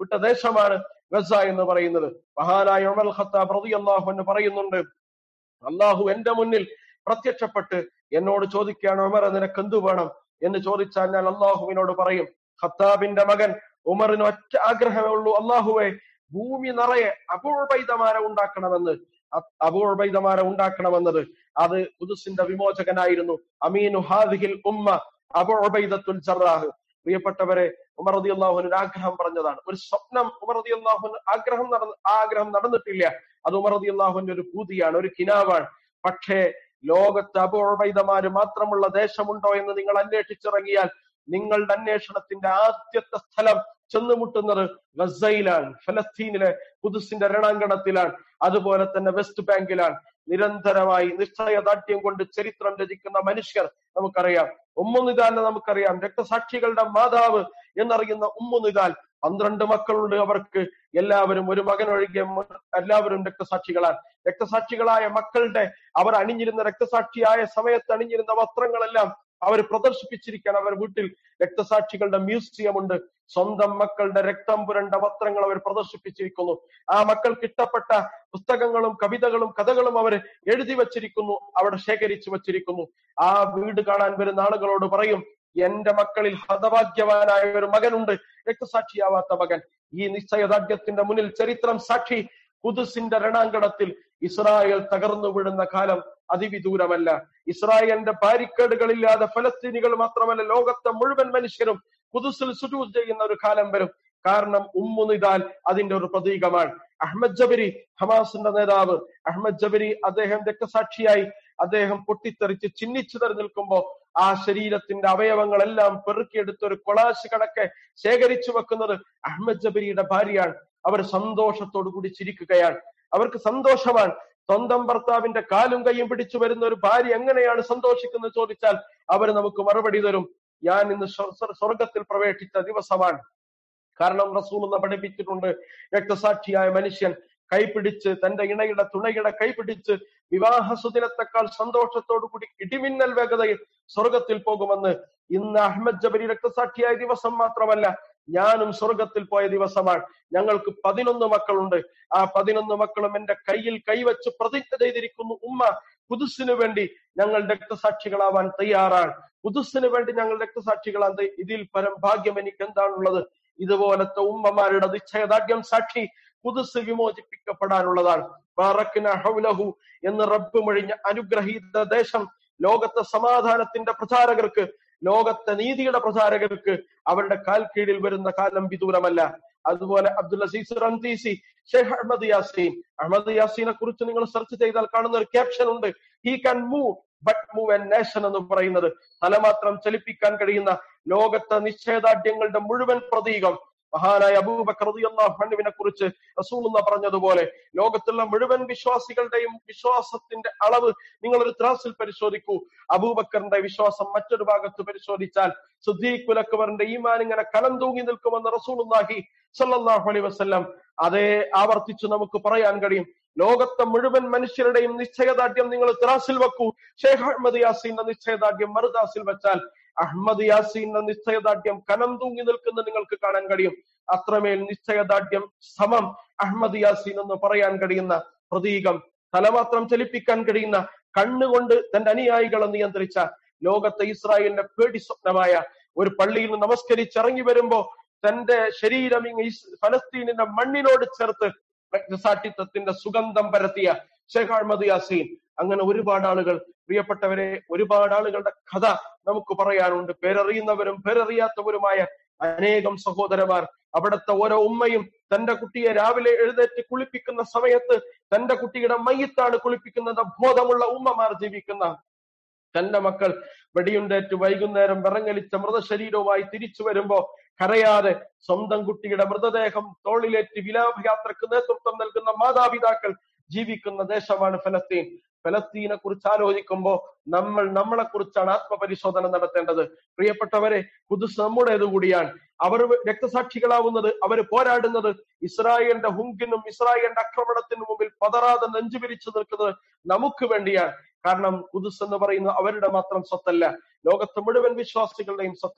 വിട്ട ദേശമാണ് ഗസ എന്ന് പറയുന്നത് മഹാനായ ഉമർ ഖത്താബ് റളിയല്ലാഹു എന്ന് പറയുന്നുണ്ട് അള്ളാഹു എന്റെ മുന്നിൽ പ്രത്യക്ഷപ്പെട്ട് എന്നോട് ചോദിക്കുകയാണ് ഉമർ നിനക്ക് എന്തു വേണം എന്ന് ചോദിച്ചാൽ ഞാൻ അള്ളാഹുവിനോട് പറയും ഖത്താബിന്റെ മകൻ ഉമറിന് ഒറ്റ ആഗ്രഹമേ ഉള്ളൂ അള്ളാഹുവെ ഭൂമി നിറയെ അപൂർവൈതമാരെ ഉണ്ടാക്കണമെന്ന് അപൂർവൈതമാരെ ഉണ്ടാക്കണമെന്നത് അത് കുതുസിന്റെ വിമോചകനായിരുന്നു അമീനു ഹാദിഹിൽ ഉമ്മ അബുബൈദത്തുൽ ജറാഹ് പ്രിയപ്പെട്ടവരെ ഉമർ റതി അള്ളാഹുവിന് ആഗ്രഹം പറഞ്ഞതാണ് ഒരു സ്വപ്നം ഉമർ റതി അള്ളാഹുവിന് ആഗ്രഹം നടന്ന് ആ ആഗ്രഹം നടന്നിട്ടില്ല അത് ഉമർ റതി അള്ളാഹുവിന്റെ ഒരു പൂതിയാണ് ഒരു കിനാവാണ് പക്ഷേ ലോകത്ത് അബുബൈദമാര് മാത്രമുള്ള ദേശമുണ്ടോ എന്ന് നിങ്ങൾ അന്വേഷിച്ചിറങ്ങിയാൽ നിങ്ങളുടെ അന്വേഷണത്തിന്റെ ആദ്യത്തെ സ്ഥലം ചെന്നുമുട്ടുന്നത് ഗസയിലാണ് ഫലസ്തീനിലെ കുതുസിന്റെ രണാങ്കണത്തിലാണ് അതുപോലെ തന്നെ വെസ്റ്റ് ബാങ്കിലാണ് നിരന്തരമായി നിശ്ചയദാർഢ്യം കൊണ്ട് ചരിത്രം രചിക്കുന്ന മനുഷ്യർ നമുക്കറിയാം ഉമ്മുനിദാലിനെ നമുക്കറിയാം രക്തസാക്ഷികളുടെ മാതാവ് എന്നറിയുന്ന ഉമ്മുനിദാൽ പന്ത്രണ്ട് മക്കളുണ്ട് അവർക്ക് എല്ലാവരും ഒരു മകൻ ഒഴികെ എല്ലാവരും രക്തസാക്ഷികളാണ് രക്തസാക്ഷികളായ മക്കളുടെ അവർ അണിഞ്ഞിരുന്ന രക്തസാക്ഷിയായ സമയത്ത് അണിഞ്ഞിരുന്ന വസ്ത്രങ്ങളെല്ലാം അവർ പ്രദർശിപ്പിച്ചിരിക്കാൻ അവർ വീട്ടിൽ രക്തസാക്ഷികളുടെ മ്യൂസിയം ഉണ്ട് സ്വന്തം മക്കളുടെ രക്തം പുരണ്ട വസ്ത്രങ്ങൾ അവർ പ്രദർശിപ്പിച്ചിരിക്കുന്നു ആ മക്കൾക്ക് ഇഷ്ടപ്പെട്ട പുസ്തകങ്ങളും കവിതകളും കഥകളും അവർ എഴുതി വച്ചിരിക്കുന്നു അവിടെ ശേഖരിച്ചു വച്ചിരിക്കുന്നു ആ വീട് കാണാൻ വരുന്ന ആളുകളോട് പറയും എന്റെ മക്കളിൽ ഹതഭാഗ്യവാനായ ഒരു മകനുണ്ട് രക്തസാക്ഷിയാവാത്ത മകൻ ഈ നിശ്ചയദാർഢ്യത്തിന്റെ മുന്നിൽ ചരിത്രം സാക്ഷി കുതുസിന്റെ രണാങ്കണത്തിൽ ഇസ്രായേൽ തകർന്നു വീഴുന്ന കാലം അതിവിദൂരമല്ല ഇസ്രായേലിന്റെ ബാരിക്കേഡുകളില്ലാതെ ഫലസ്തീനികൾ മാത്രമല്ല ലോകത്തെ മുഴുവൻ മനുഷ്യരും കുതുസിൽ സുജൂദ് ചെയ്യുന്ന ഒരു കാലം വരും കാരണം ഉമ്മുനിദാൽ അതിന്റെ ഒരു പ്രതീകമാണ് അഹമ്മദ് ജബരി ഹമാസിന്റെ നേതാവ് അഹമ്മദ് ജബരി അദ്ദേഹം രക്തസാക്ഷിയായി അദ്ദേഹം പൊട്ടിത്തെറിച്ച് ചിഹ്നിച്ചു തെറി നിൽക്കുമ്പോ ആ ശരീരത്തിന്റെ അവയവങ്ങളെല്ലാം പെറുക്കിയെടുത്ത് ഒരു കൊളാശ് കണക്കെ ശേഖരിച്ചു വെക്കുന്നത് അഹമ്മദ് ജബരിയുടെ ഭാര്യയാണ് അവർ സന്തോഷത്തോടു കൂടി ചിരിക്കുകയാണ് അവർക്ക് സന്തോഷമാണ് സ്വന്തം ഭർത്താവിന്റെ കാലും കൈയും പിടിച്ചു വരുന്ന ഒരു ഭാര്യ എങ്ങനെയാണ് സന്തോഷിക്കുന്നത് ചോദിച്ചാൽ അവർ നമുക്ക് മറുപടി തരും ഞാൻ ഇന്ന് സ്വർഗത്തിൽ പ്രവേശിച്ച ദിവസമാണ് കാരണം റസൂൽ പഠിപ്പിച്ചിട്ടുണ്ട് രക്തസാക്ഷിയായ മനുഷ്യൻ കൈപിടിച്ച് തന്റെ ഇണയുടെ തുണയുടെ കൈപിടിച്ച് വിവാഹ സുദിനത്തെക്കാൾ സന്തോഷത്തോടു കൂടി ഇടിമിന്നൽ വേഗതയിൽ സ്വർഗത്തിൽ പോകുമെന്ന് ഇന്ന് അഹമ്മദ് ജബരി രക്തസാക്ഷിയായ ദിവസം മാത്രമല്ല ഞാനും സ്വർഗത്തിൽ പോയ ദിവസമാണ് ഞങ്ങൾക്ക് പതിനൊന്ന് മക്കളുണ്ട് ആ പതിനൊന്ന് മക്കളും എന്റെ കയ്യിൽ കൈവച്ച് പ്രതിജ്ഞ ചെയ്തിരിക്കുന്നു ഉമ്മ കുതുസിന് വേണ്ടി ഞങ്ങൾ രക്തസാക്ഷികളാവാൻ തയ്യാറാണ് കുതുസിന് വേണ്ടി ഞങ്ങൾ രക്തസാക്ഷികളാണ് ഇതിൽ പരം ഭാഗ്യം എനിക്ക് എന്താണുള്ളത് ഇതുപോലത്തെ ഉമ്മമാരുടെ നിശ്ചയദാർഢ്യം സാക്ഷി കുതുസ് വിമോചിപ്പിക്കപ്പെടാനുള്ളതാണ് ബാറക്കിന ഹൗലഹു എന്ന് റബ്ബ് മൊഴിഞ്ഞ അനുഗ്രഹീത ദേശം ലോകത്തെ സമാധാനത്തിന്റെ പ്രചാരകർക്ക് ലോകത്തെ നീതിയുടെ പ്രചാരകർക്ക് അവരുടെ കാൽ കീഴിൽ വരുന്ന കാലം വിദൂരമല്ല അതുപോലെ അബ്ദുൽ അസീസ് റന്തീസി ഷെയ്ഖ് അഹമ്മദ് യാസീൻ അഹമ്മദ് യാസീനെ കുറിച്ച് നിങ്ങൾ സെർച്ച് ചെയ്താൽ കാണുന്ന ഒരു ക്യാപ്ഷൻ ഉണ്ട് he can move but move an nation എന്ന് പറയുന്നത് തലമാത്രം ചലിപ്പിക്കാൻ കഴിയുന്ന ലോകത്തെ നിശ്ചയദാർഢ്യങ്ങളുടെ മുഴുവൻ പ്രതീകം മഹാനായ അബൂബക്കർ റളിയല്ലാഹുവിനെ കുറിച്ച് റസൂലുള്ള പറഞ്ഞതുപോലെ ലോകത്തുള്ള മുഴുവൻ വിശ്വാസികളുടെയും വിശ്വാസത്തിന്റെ അളവ് നിങ്ങൾ ഒരു ത്രാസിൽ പരിശോധിക്കൂ അബൂബക്കറിന്റെ വിശ്വാസം മറ്റൊരു ഭാഗത്ത് പരിശോധിച്ചാൽ സുദ്ദീഖുൽ അക്ബറിന്റെ ഈമാൻ ഇങ്ങനെ കലം തൂങ്ങി നിൽക്കുമെന്ന് റസൂലുള്ളാഹി സല്ലല്ലാഹു അലൈഹി വസല്ലം അതേ ആവർത്തിച്ച് നമുക്ക് പറയാൻ കഴിയും ലോകത്തെ മുഴുവൻ മനുഷ്യരുടെയും നിശ്ചയദാർഢ്യം നിങ്ങൾ ത്രാസിൽ വെക്കൂ ഷെയ്ഖ് അഹമ്മദ് യാസീന്റെ നിശ്ചയദാർഢ്യം മറുദാസിൽ വെച്ചാൽ അഹമ്മദ് യാസീന്റെ നിശ്ചയദാർഢ്യം കനം തൂങ്ങി നിൽക്കുന്ന നിങ്ങൾക്ക് കാണാൻ കഴിയും അത്രമേൽ നിശ്ചയദാർഢ്യം സമം അഹമ്മദ് യാസീൻ എന്ന് പറയാൻ കഴിയുന്ന പ്രതീകം തലമാത്രം ചലിപ്പിക്കാൻ കഴിയുന്ന കണ്ണുകൊണ്ട് തന്റെ അനുയായികളെ നിയന്ത്രിച്ച ലോകത്തെ ഇസ്രായേലിന്റെ പേടി സ്വപ്നമായ ഒരു പള്ളിയിൽ നിന്ന് നമസ്കരിച്ചിറങ്ങി വരുമ്പോ തന്റെ ശരീരം ഇങ്ങ് ഫലസ്തീനിന്റെ മണ്ണിനോട് ചേർത്ത് രക്തസാക്ഷിത്വത്തിന്റെ സുഗന്ധം പരത്തിയ ഷെയ്ഖ് അഹമ്മദ് യാസീൻ അങ്ങനെ ഒരുപാട് ആളുകൾ പ്രിയപ്പെട്ടവരെ ഒരുപാട് ആളുകളുടെ കഥ നമുക്ക് പറയാനുണ്ട് പേരറിയുന്നവരും പേരറിയാത്തവരുമായ അനേകം സഹോദരന്മാർ അവിടുത്തെ ഓരോ ഉമ്മയും തന്റെ കുട്ടിയെ രാവിലെ എഴുന്നേറ്റ് കുളിപ്പിക്കുന്ന സമയത്ത് തന്റെ കുട്ടിയുടെ മയ്യത്താണ് കുളിപ്പിക്കുന്നത് ബോധമുള്ള ഉമ്മമാർ ജീവിക്കുന്ന തന്റെ മക്കൾ വെടിയുണ്ടേറ്റ് വൈകുന്നേരം വിറങ്ങലിച്ച മൃതശരീരവുമായി തിരിച്ചു വരുമ്പോ കരയാതെ സ്വന്തം കുട്ടിയുടെ മൃതദേഹം തോളിലേറ്റ് വിലാപയാത്രക്ക് നേതൃത്വം നൽകുന്ന മാതാപിതാക്കൾ ജീവിക്കുന്ന ദേശമാണ് ഫലസ്തീൻ ഫലസ്തീനെ കുറിച്ച് ആലോചിക്കുമ്പോ നമ്മൾ നമ്മളെ കുറിച്ചാണ് ആത്മപരിശോധന നടത്തേണ്ടത് പ്രിയപ്പെട്ടവരെ കുതുസ് നമ്മുടേത് കൂടിയാണ് അവർ രക്തസാക്ഷികളാവുന്നത് അവർ പോരാടുന്നത് ഇസ്രായേലിന്റെ ഹുങ്കിനും ഇസ്രായേലിന്റെ ആക്രമണത്തിനു മുമ്പിൽ പതറാതെ നെഞ്ചുപിരിച്ചു നിൽക്കുന്നത് നമുക്ക് വേണ്ടിയാണ് കാരണം കുതുസ് എന്ന് പറയുന്നത് അവരുടെ മാത്രം സ്വത്തല്ല ലോകത്തെ മുഴുവൻ വിശ്വാസികളുടെയും സ്വത്താണ്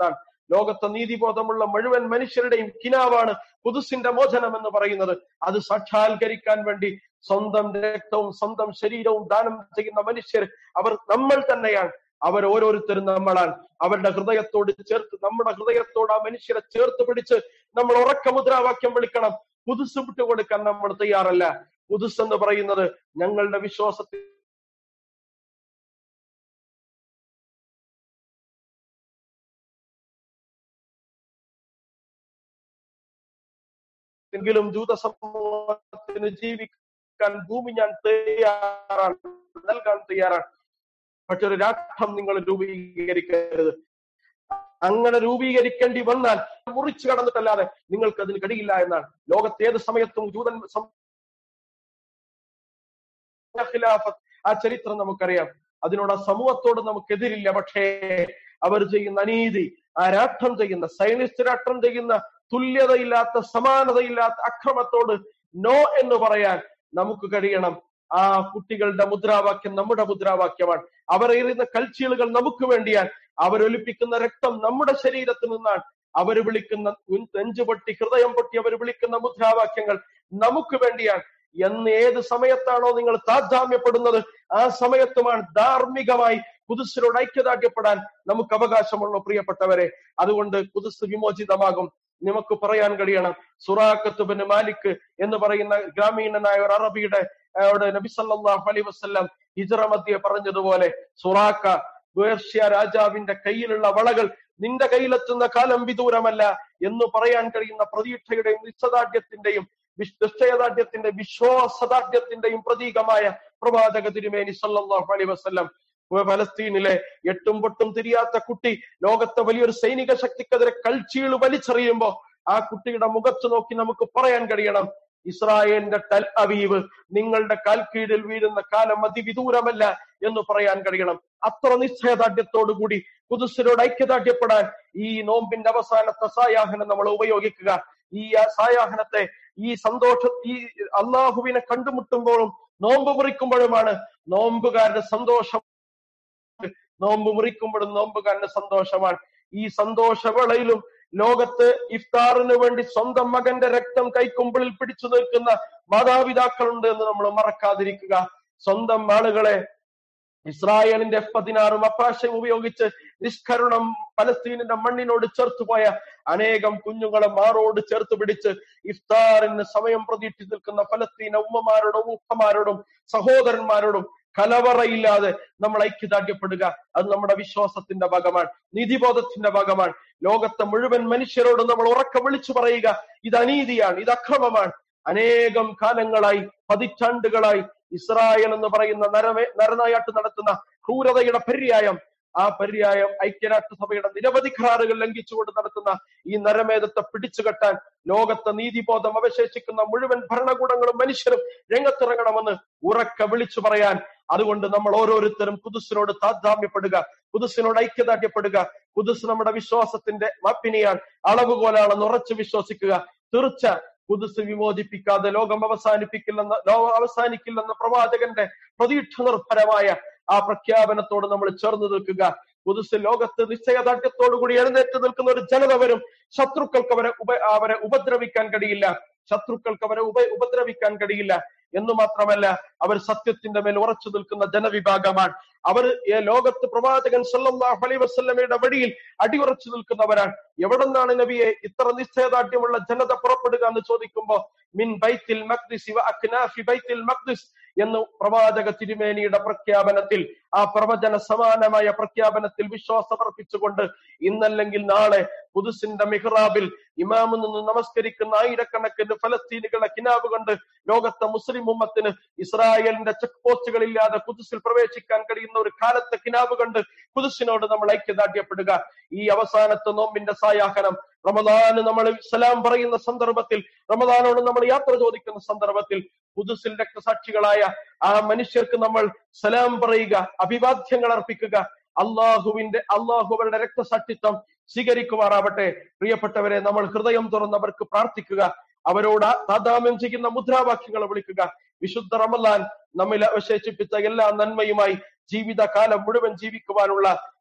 ലോകത്തെ നീതിബോധമുള്ള മുഴുവൻ മനുഷ്യരുടെയും കിനാവാണ് കുതുസിന്റെ മോചനം എന്ന് പറയുന്നത് അത് സാക്ഷാത്കരിക്കാൻ വേണ്ടി സ്വന്തം രക്തവും സ്വന്തം ശരീരവും ദാനം ചെയ്യുന്ന മനുഷ്യർ അവർ നമ്മൾ തന്നെയാണ് അവർ ഓരോരുത്തരും നമ്മളാണ് അവരുടെ ഹൃദയത്തോട് ചേർത്ത് നമ്മുടെ ഹൃദയത്തോട് ആ മനുഷ്യരെ ചേർത്ത് പിടിച്ച് നമ്മൾ ഉറക്ക മുദ്രാവാക്യം വിളിക്കണം പുതുസ് വിട്ടുകൊടുക്കാൻ നമ്മൾ തയ്യാറല്ല പുതുസ് എന്ന് പറയുന്നത് ഞങ്ങളുടെ വിശ്വാസത്തിൽ എങ്കിലും ജൂത സമൂഹത്തിന് ജീവിക്കാൻ ഭൂമി ഞാൻ തയ്യാറാണ് നൽകാൻ തയ്യാറാണ് പക്ഷെ ഒരു രാഷ്ട്രം നിങ്ങൾ രൂപീകരിക്കരുത് അങ്ങനെ രൂപീകരിക്കേണ്ടി വന്നാൽ മുറിച്ചു കടന്നിട്ടല്ലാതെ നിങ്ങൾക്ക് അതിന് കഴിയില്ല എന്നാണ് ലോകത്ത് ഏത് സമയത്തും ജൂതൻ സം- ഖിലാഫത്ത് ആ ചരിത്രം നമുക്കറിയാം അതിനോട് ആ സമൂഹത്തോട് നമുക്കെതിരില്ല പക്ഷേ അവർ ചെയ്യുന്ന അനീതി ആ രാഷ്ട്രം ചെയ്യുന്ന സൈനിസ്റ്റ് രാഷ്ട്രം ചെയ്യുന്ന തുല്യതയില്ലാത്ത സമാനതയില്ലാത്ത അക്രമത്തോട് നോ എന്ന് പറയാൻ നമുക്ക് കഴിയണം ആ കുട്ടികളുടെ മുദ്രാവാക്യം നമ്മുടെ മുദ്രാവാക്യമാണ് അവർ എറിയുന്ന കൽച്ചീളുകൾ നമുക്ക് വേണ്ടിയാണ് അവരൊലിപ്പിക്കുന്ന രക്തം നമ്മുടെ ശരീരത്തിൽ നിന്നാണ് അവർ വിളിക്കുന്ന ഉൻ- നെഞ്ചു പൊട്ടി ഹൃദയം പൊട്ടി അവർ വിളിക്കുന്ന മുദ്രാവാക്യങ്ങൾ നമുക്ക് വേണ്ടിയാണ് എന്ന് ഏത് സമയത്താണോ നിങ്ങൾ താജാമ്യപ്പെടുന്നത് ആ സമയത്തുമാണ് ധാർമ്മികമായി കുതിസിനോട് ഐക്യദാർഢ്യപ്പെടാൻ നമുക്ക് അവകാശമുള്ള പ്രിയപ്പെട്ടവരെ അതുകൊണ്ട് കുതിസ് വിമോചിതമാകും നമുക്ക് പറയാൻ കഴിയണം സുറാഖത്ത് ബിൻ മാലിക് എന്ന് പറയുന്ന ഗ്രാമീണനായ ഒരു അറബിയുടെ അവിടെ നബി സല്ലല്ലാഹു അലൈഹി വസല്ലം ഹിജ്റ മധ്യ പറഞ്ഞതുപോലെ സുറാക്ക പേർഷ്യ രാജാവിന്റെ കയ്യിലുള്ള വളകൾ നിന്റെ കയ്യിലെത്തുന്ന കാലം വിദൂരമല്ല എന്ന് പറയാൻ കഴിയുന്ന പ്രതീക്ഷയുടെയും നിശ്ചദാർഢ്യത്തിന്റെയും വിശ്- നിശ്ചയദാർഢ്യത്തിന്റെ വിശ്വാസദാർഢ്യത്തിന്റെയും പ്രതീകമായ പ്രവാചക തിരുമേനി സല്ലല്ലാഹു അലൈഹി വസല്ലം ഫലസ്തീനിലെ എട്ടും പൊട്ടും തിരിയാത്ത കുട്ടി ലോകത്തെ വലിയൊരു സൈനിക ശക്തിക്കെതിരെ കൽച്ചീള് വലിച്ചെറിയുമ്പോ ആ കുട്ടിയുടെ മുഖത്ത് നോക്കി നമുക്ക് പറയാൻ കഴിയണം ഇസ്രായേലിന്റെ ടൽ അവീവ് നിങ്ങളുടെ കാൽക്കീഴിൽ വീഴുന്ന കാലം അതിവിദൂരമല്ല എന്ന് പറയാൻ കഴിയണം അത്ര നിശ്ചയദാർഢ്യത്തോടു കൂടി കുതിസിനോട് ഐക്യദാർഢ്യപ്പെടാൻ ഈ നോമ്പിന്റെ അവസാനത്തെ സായാഹനം നമ്മൾ ഉപയോഗിക്കുക ഈ ആ സായാഹനത്തെ ഈ സന്തോഷ ഈ അള്ളാഹുവിനെ കണ്ടുമുട്ടുമ്പോഴും നോമ്പ് മുറിക്കുമ്പോഴുമാണ് നോമ്പുകാരുടെ സന്തോഷം നോമ്പ് മുറിക്കുമ്പോഴും നോമ്പുകാരന്റെ സന്തോഷമാണ് ഈ സന്തോഷവേളയിലും ലോകത്ത് ഇഫ്താറിന് വേണ്ടി സ്വന്തം മകന്റെ രക്തം കൈക്കുമ്പിളിൽ പിടിച്ചു നിൽക്കുന്ന മാതാപിതാക്കളുണ്ട് എന്ന് നമ്മൾ മറക്കാതിരിക്കുക സ്വന്തം ആളുകളെ ഇസ്രായേലിന്റെ എഫ് പതിനാറും അപ്പാശയും ഉപയോഗിച്ച് നിഷ്കരുണം പലസ്തീനിന്റെ മണ്ണിനോട് ചേർത്തുപോയ അനേകം കുഞ്ഞുങ്ങളെ മാറോട് ചേർത്ത് പിടിച്ച് ഇഫ്താറിന് സമയം പ്രതീക്ഷിച്ച് നിൽക്കുന്ന ഫലസ്തീന ഉമ്മമാരോടും ഉപ്പമാരോടും സഹോദരന്മാരോടും കലവറയില്ലാതെ നമ്മൾ ഐക്യദാർഢ്യപ്പെടുക അത് നമ്മുടെ വിശ്വാസത്തിന്റെ ഭാഗമാണ് നീതിബോധത്തിന്റെ ഭാഗമാണ് ലോകത്തെ മുഴുവൻ മനുഷ്യരോടും നമ്മൾ ഉറക്കെ വിളിച്ചു പറയുക ഇത് അനീതിയാണ് ഇത് അക്രമമാണ് അനേകം കാലങ്ങളായി പതിറ്റാണ്ടുകളായി ഇസ്രായേൽ എന്ന് പറയുന്ന നരമേ നരനായാട്ട് നടത്തുന്ന ക്രൂരതയുടെ പര്യായം ആ പര്യായം ഐക്യരാഷ്ട്രസഭയുടെ നിരവധി കരാറുകൾ ലംഘിച്ചുകൊണ്ട് നടത്തുന്ന ഈ നരമേധത്തെ പിടിച്ചുകെട്ടാൻ ലോകത്തെ നീതിബോധം അവശേഷിക്കുന്ന മുഴുവൻ ഭരണകൂടങ്ങളും മനുഷ്യരും രംഗത്തിറങ്ങണമെന്ന് ഉറക്കെ വിളിച്ചു പറയാൻ അതുകൊണ്ട് നമ്മൾ ഓരോരുത്തരും കുതിസിനോട് താജാമ്യപ്പെടുക കുതിസിനോട് ഐക്യദാർഢ്യപ്പെടുക കുതിസ് നമ്മുടെ വിശ്വാസത്തിന്റെ വാപ്പിനിയാണ് അളവുകോലാണെന്ന് ഉറച്ചു വിശ്വസിക്കുക തീർച്ച കുതിസ് വിമോചിപ്പിക്കാതെ ലോകം അവസാനിപ്പിക്കില്ലെന്ന് ലോകം അവസാനിക്കില്ലെന്ന പ്രവാചകന്റെ പ്രതീക്ഷ നിർഭരമായ ആ പ്രഖ്യാപനത്തോട് നമ്മൾ ചേർന്ന് നിൽക്കുക കുതിസ് ലോകത്ത് നിശ്ചയദാർഢ്യത്തോടു കൂടി എഴുന്നേറ്റ് നിൽക്കുന്ന ഒരു ജനത വരും ശത്രുക്കൾക്ക് അവരെ ഉപ അവരെ ഉപദ്രവിക്കാൻ കഴിയില്ല ശത്രുക്കൾക്ക് അവരെ ഉപ ഉപദ്രവിക്കാൻ കഴിയില്ല എന്ന് മാത്രമല്ല അവർ സത്യത്തിന്റെ മേൽ ഉറച്ചു നിൽക്കുന്ന ജനവിഭാഗമാണ് അവർ ഈ ലോകത്ത് പ്രവാചകൻ സല്ലല്ലാഹു അലൈഹി വസല്ലമയുടെ വഴിയിൽ അടിയുറച്ചു നിൽക്കുന്നവരാണ് എവിടെ നിന്നാണ് നബിയെ ഇത്ര നിശ്ചയദാർഢ്യമുള്ള ജനത പുറപ്പെടുക എന്ന് ചോദിക്കുമ്പോ മിൻ ബൈത്തിൽ മഖ്ദിസ് വ അക്നാഫി ബൈത്തിൽ മഖ്ദിസ് എന്ന് പ്രവാചക തിരുമേനിയുടെ പ്രഖ്യാപനത്തിൽ ആ പ്രവചന സമാനമായ പ്രഖ്യാപനത്തിൽ വിശ്വാസമർപ്പിച്ചുകൊണ്ട് ഇന്നല്ലെങ്കിൽ നാളെ കുതിസിന്റെ മിഹ്റാബിൽ ഇമാമിൽ നിന്ന് നമസ്കരിക്കുന്ന ആയിരക്കണക്കിന് ഫലസ്തീനുകളെ കിനാവ് കൊണ്ട് ലോകത്തെ മുസ്ലിം ഉമ്മത്തിന് ഇസ്രായേലിന്റെ ചെക്ക് പോസ്റ്റുകളില്ലാതെ കുതിസിൽ പ്രവേശിക്കാൻ കഴിയുന്ന ഒരു കാലത്തെ കിനാവ് കണ്ട് കുതിസിനോട് നമ്മൾ ഐക്യദാർഢ്യപ്പെടുക ഈ അവസാനത്തെ നോമ്പിന്റെ സായാഹനം റമദാന് നമ്മൾ സലാം പറയുന്ന സന്ദർഭത്തിൽ റമദാനോട് നമ്മൾ യാത്ര ചോദിക്കുന്ന സന്ദർഭത്തിൽ കുതിസിൽ രക്തസാക്ഷികളായ ആ മനുഷ്യർക്ക് നമ്മൾ സലാം പറയുക അഭിവാദ്യങ്ങൾ അർപ്പിക്കുക അള്ളാഹുവിന്റെ അള്ളാഹു അവരുടെ രക്തസാക്ഷിത്വം സ്വീകരിക്കുമാറാവട്ടെ പ്രിയപ്പെട്ടവരെ നമ്മൾ ഹൃദയം തുറന്നവർക്ക് പ്രാർത്ഥിക്കുക അവരോട് താതാമ്യം ചെയ്യുന്ന മുദ്രാവാക്യങ്ങൾ വിളിക്കുക വിശുദ്ധ റമലാൻ നമ്മിൽ അവശേഷിപ്പിച്ച എല്ലാ നന്മയുമായി ജീവിതകാലം മുഴുവൻ ജീവിക്കുവാനുള്ള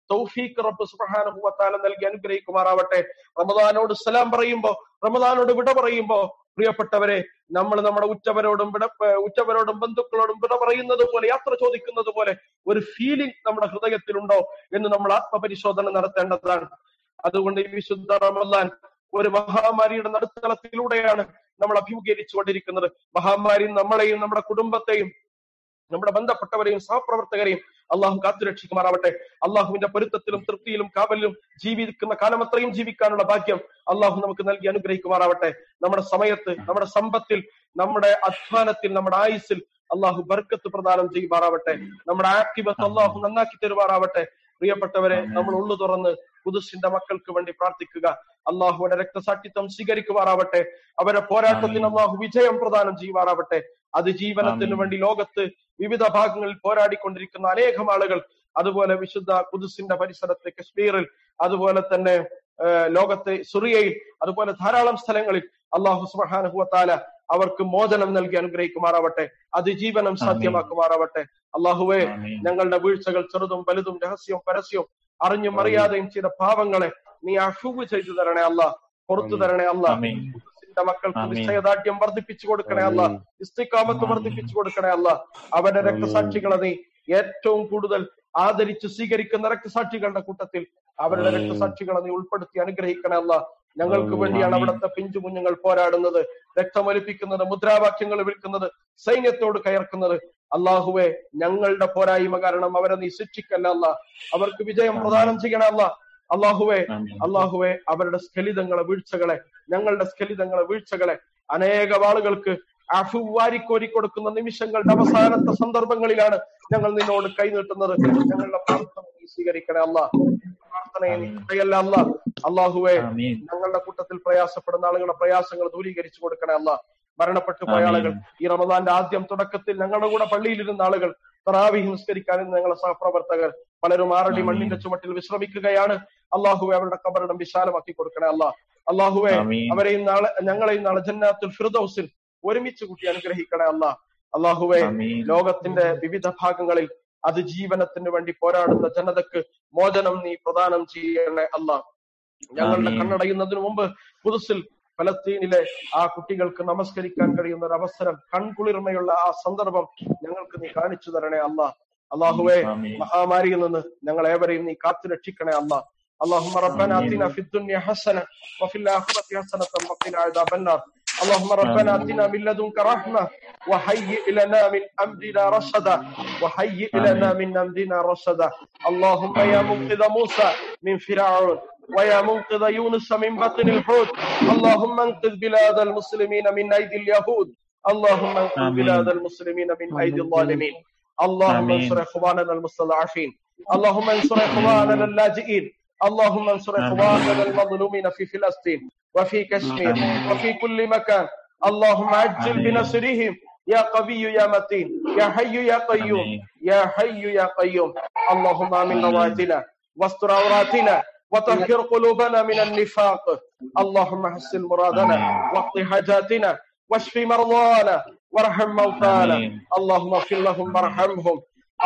തൗഫീഖ് റബ്ബ് സുബ്ഹാനഹു വതആല നൽകി അനുഗ്രഹിക്കുമാറാവട്ടെ റമദാനോട് സലാം പറയുമ്പോ റമദാനോട് വിട പറയുമ്പോ പ്രിയപ്പെട്ടവരെ നമ്മൾ നമ്മുടെ ഉറ്റവരോടും വിട ഏർ ഉറ്റവരോടും ബന്ധുക്കളോടും വിട പറയുന്നത് പോലെ യാത്ര ചോദിക്കുന്നത് പോലെ ഒരു ഫീലിംഗ് നമ്മുടെ ഹൃദയത്തിലുണ്ടോ എന്ന് നമ്മൾ ആത്മപരിശോധന നടത്തേണ്ടതാണ് അതുകൊണ്ട് ഈ വിശുദ്ധ റമദാൻ ഒരു മഹാമാരിയുടെ നടുത്തളത്തിലൂടെയാണ് നമ്മൾ അഭിമുഖീകരിച്ചുകൊണ്ടിരിക്കുന്നത് മഹാമാരി നമ്മളെയും നമ്മുടെ കുടുംബത്തെയും നമ്മുടെ ബന്ധപ്പെട്ടവരെയും സഹപ്രവർത്തകരെയും അള്ളാഹു കാത്തുരക്ഷിക്കുമാറാവട്ടെ അള്ളാഹുവിന്റെ പൊരുത്തത്തിലും തൃപ്തിയിലും കാവലിലും ജീവിക്കുന്ന കാലം അത്രയും ജീവിക്കാനുള്ള ഭാഗ്യം അള്ളാഹു നമുക്ക് നൽകി അനുഗ്രഹിക്കുമാറാവട്ടെ നമ്മുടെ സമയത്ത് നമ്മുടെ സമ്പത്തിൽ നമ്മുടെ അധ്വാനത്തിൽ നമ്മുടെ ആയുസ്സിൽ അള്ളാഹു ബർക്കത്ത് പ്രദാനം ചെയ്യുമാറാവട്ടെ നമ്മുടെ ആക്ടിവത്ത് അള്ളാഹു നന്നാക്കി തരുമാറാവട്ടെ പ്രിയപ്പെട്ടവരെ നമ്മൾ ഉള്ളു തുറന്ന് കുതിസിന്റെ മക്കൾക്ക് വേണ്ടി പ്രാർത്ഥിക്കുക അള്ളാഹുവിന്റെ രക്തസാക്ഷിത്വം സ്വീകരിക്കുമാറാവട്ടെ അവരെ പോരാട്ടത്തിന് അള്ളാഹു വിജയം പ്രദാനം ചെയ്യുമാറാവട്ടെ അതിജീവനത്തിന് ആമീൻ. വേണ്ടി ലോകത്ത് വിവിധ ഭാഗങ്ങളിൽ പോരാടിക്കൊണ്ടിരിക്കുന്ന അനേകം ആളുകൾ അതുപോലെ വിശുദ്ധ കുതിസിന്റെ പരിസരത്ത് കശ്മീരിൽ അതുപോലെ തന്നെ ആ, ലോകത്തെ സുറിയയിൽ അതുപോലെ ധാരാളം സ്ഥലങ്ങളിൽ അള്ളാഹു സുബാനുഹുവത്താല അവർക്ക് മോചനം നൽകി അനുഗ്രഹിക്കുമാറാവട്ടെ അതിജീവനം സാധ്യമാക്കുമാറാവട്ടെ അള്ളാഹുവെ ആമീൻ. ഞങ്ങളുടെ വീഴ്ചകൾ ചെറുതും വലുതും രഹസ്യവും പരസ്യവും അറിഞ്ഞും അറിയാതെയും ചെയ്ത പാവങ്ങളെ നീ അഫുവ് ചെയ്തു തരണേ അല്ല പുറത്തു തരണേ അല്ല ആമീൻ. നിന്റെ മക്കൾക്ക് ആമീൻ. നിശ്ചയദാർഢ്യം വർദ്ധിപ്പിച്ചു കൊടുക്കണേ അല്ല ഇസ്തിക്കാമത്ത് ആമീൻ. വർദ്ധിപ്പിച്ചു കൊടുക്കണേ അല്ല അവരുടെ രക്തസാക്ഷികളെ നീ ഏറ്റവും കൂടുതൽ ആദരിച്ച് സ്വീകരിക്കുന്ന രക്തസാക്ഷികളുടെ കൂട്ടത്തിൽ അവരുടെ ആമീൻ. രക്തസാക്ഷികളെ നീ ഉൾപ്പെടുത്തി അനുഗ്രഹിക്കണേ അല്ല ഞങ്ങൾക്ക് ആമീൻ. വേണ്ടിയാണ് അവിടുത്തെ പിഞ്ചു കുഞ്ഞുങ്ങൾ പോരാടുന്നത് രക്തമൊലിപ്പിക്കുന്നത് മുദ്രാവാക്യങ്ങൾ വിൽക്കുന്നത് സൈന്യത്തോട് കയർക്കുന്നത് അള്ളാഹുവെ ഞങ്ങളുടെ പോരായ്മ കാരണം അവരെ നീ ശിക്ഷിക്കല്ല അല്ല അവർക്ക് വിജയം പ്രദാനം ചെയ്യണേ അല്ല അള്ളാഹുവെ ആമീൻ. അള്ളാഹുവെ അവരുടെ സ്ഖലിതങ്ങളെ വീഴ്ചകളെ ഞങ്ങളുടെ സ്ഖലിതങ്ങളെ വീഴ്ചകളെ അനേക ആളുകൾക്ക് അഫു വാരിക്കോരി കൊടുക്കുന്ന നിമിഷങ്ങളുടെ അവസാനത്തെ സന്ദർഭങ്ങളിലാണ് ഞങ്ങൾ നിന്നോട് കൈനീട്ടുന്നത് ഞങ്ങളുടെ പ്രാർത്ഥന നീ സ്വീകരിക്കണേ അല്ല പ്രാർത്ഥനയെ നീ തടയല്ല അല്ല അള്ളാഹുവെ ആമീൻ. ഞങ്ങളുടെ കൂട്ടത്തിൽ പ്രയാസപ്പെടുന്ന ആളുകളുടെ പ്രയാസങ്ങൾ ദൂരീകരിച്ചു കൊടുക്കണേ അല്ല മരണപ്പെട്ടു പോയ ആമീൻ. ആളുകൾ ഈ റമദാന്റെ ആദ്യം തുടക്കത്തിൽ ഞങ്ങളുടെ കൂടെ പള്ളിയിലിരുന്ന ആളുകൾ തറാവിഹ് നിസ്കരിക്കാൻ ഇന്ന് ഞങ്ങളെ സഹപ്രവർത്തകർ പലരും ആറടി ആമീൻ. മണ്ണിന്റെ ചുമട്ടിൽ വിശ്രമിക്കുകയാണ് അള്ളാഹുവെ അവരുടെ കബറിടം വിശാലമാക്കി കൊടുക്കണേ അല്ല അള്ളാഹുവെ ആമീൻ. അവരെയും നാളെ ഞങ്ങളെയും നാളെ ജന്നാത്തുൽ ഫിർദൌസിൽ ഒരുമിച്ച് കൂട്ടി അനുഗ്രഹിക്കണേ അല്ല അള്ളാഹുവെ ആമീൻ. ലോകത്തിന്റെ വിവിധ ഭാഗങ്ങളിൽ അതിജീവനത്തിന് വേണ്ടി പോരാടുന്ന ജനതക്ക് മോചനം നീ പ്രദാനം ചെയ്യണേ അല്ല ഞങ്ങളുടെ ആമീൻ. കണ്ണടയുന്നതിന് മുമ്പ് പുതുസിൽ ഫലസ്തീനിലെ ആ കുട്ടികൾക്ക് നമസ്കരിക്കാൻ കഴിയുന്ന ഒരു അവസരം കൺകുളിർമയുള്ള ആ സന്ദർഭം ഞങ്ങൾക്ക് നീ കാണിച്ചു തരണേ അല്ല അള്ളാഹുവെ ആമീൻ. മഹാമാരിയിൽ നിന്ന് ഞങ്ങൾ ഏവരെയും നീ കാത്തു രക്ഷിക്കണേ അല്ല اللهم ربنا آمين. اتنا في الدنيا حسنه وفي الاخره حسنه وقنا عذاب النار اللهم ربنا آمين. اتنا من لدنك رحمه وهيئ لنا من امرنا رشدا وهيئ لنا من امرنا رشدا اللهم يا منقذ موسى من فرعون ويا منقذ يونس من بطن الحوت اللهم انقذ بلاد المسلمين من ايدي اليهود اللهم انقذ آمين. بلاد المسلمين من ايدي الظالمين اللهم آمين. انصر اخواننا المستضعفين اللهم انصر اخواننا اللاجئين اللهم انصر آمين. اخواننا المظلومين في فلسطين وفي كشمير آمين. وفي كل مكان اللهم عجل آمين. بنصرهم يا قوي يا متين يا حي يا قيوم آمين. يا حي يا قيوم اللهم امن آمين. رواتنا واستر عوراتنا وطهر قلوبنا من النفاق اللهم حسن مرادنا آمين. واقض حاجاتنا واشف مرضانا وارحم موتانا آمين. اللهم اغفر لهم وارحمهم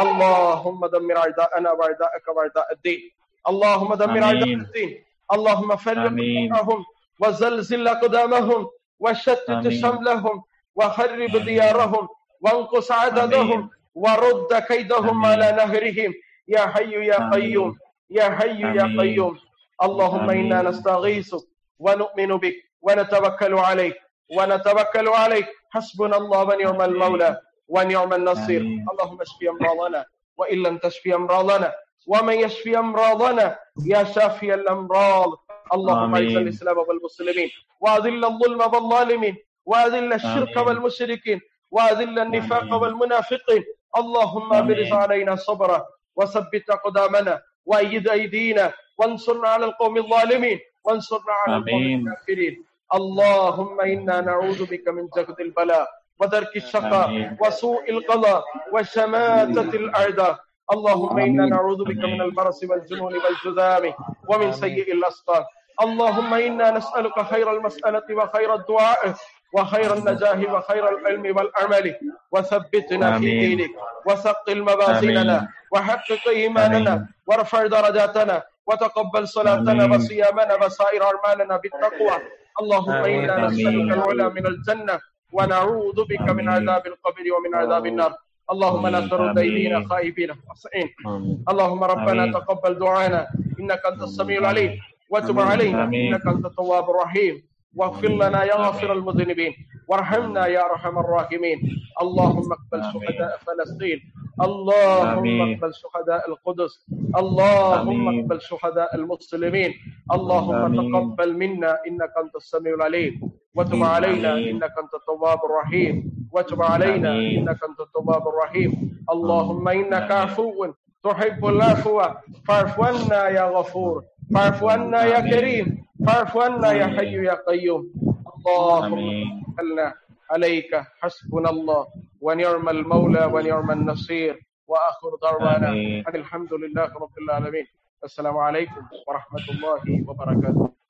اللهم دمر اعداءنا واعداءك واعداء الدين اللهم دمر اعداء آمين. الدين اللهم فرق آمين. جمعهم وزلزل اقدامهم وشتت آمين. شملهم وخرب ديارهم وانقص عددهم آمين. ورد كيدهم آمين. على نهرهم يا حي يا آمين. قيوم يا حي يا آمين. قيوم اللهم آمين. انا نستغيثك ونؤمن بك ونتوكل عليك ونتوكل عليك حسبنا الله ونعم المولى ونعم النصير آمين. اللهم اشف امراضنا وان لم تشف امراضنا ومن يشفي امراضنا يا شافي الامراض اللهم اعز آمين. الاسلام والمسلمين واذل الظلم والظالمين واذل الشرك آمين. والمشركين واذل النفاق آمين. والمنافقين اللهم آمين. ابرز علينا صبرا وثبت اقدامنا وايد ايدينا وانصرنا على القوم الظالمين وانصرنا على القوم آمين. الكافرين اللهم انا نعوذ بك من جهد البلاء ودرك الشقاء آمين. وسوء القضاء وشماتة الاعداء اللهم انا آمين. نعوذ بك من آمين. البرص والجنون والجذام ومن سيء الاسقام اللهم انا نسالك خير المساله وخير الدعاء وخير النجاح وخير العلم والعمل وثبتنا في آمين. دينك وثقل موازيننا آمين. وحقق إيماننا آمين. وارفع درجاتنا وتقبل صلاتنا آمين. وصيامنا وسائر أعمالنا بالتقوى اللهم آمين. إنا نسألك آمين. العلا من الجنة ونعوذ بك من آمين. عذاب القبر ومن عذاب النار اللهم لا آمين. ترد إلينا آمين. خائبين خاسئين آمين اللهم ربنا آمين. تقبل دعانا انك انت السميع العليم وتب آمين. علينا آمين. انك انت التواب الرحيم واغفر لنا يا غافر المذنبين وارحمنا يا ارحم الراحمين اللهم اقبل آمين. شهداء فلسطين اللهم آمين. اقبل شهداء القدس اللهم آمين. اقبل شهداء المسلمين اللهم آمين. تقبل منا انك انت السميع العليم وتب آمين. علينا آمين. انك انت التواب الرحيم وتب علينا آمين. انك انت التواب الرحيم اللهم انك آمين. عفو تحب العفو فاعف عنا يا غفور فاعف عنا يا آمين. كريم فاعف عنا يا حي يا قيوم اللهم آمين. توكلنا عليك حسبنا الله ونعم المولى ونعم النصير واخر دعوانا آمين. ان الحمد لله رب العالمين السلام عليكم ورحمه الله وبركاته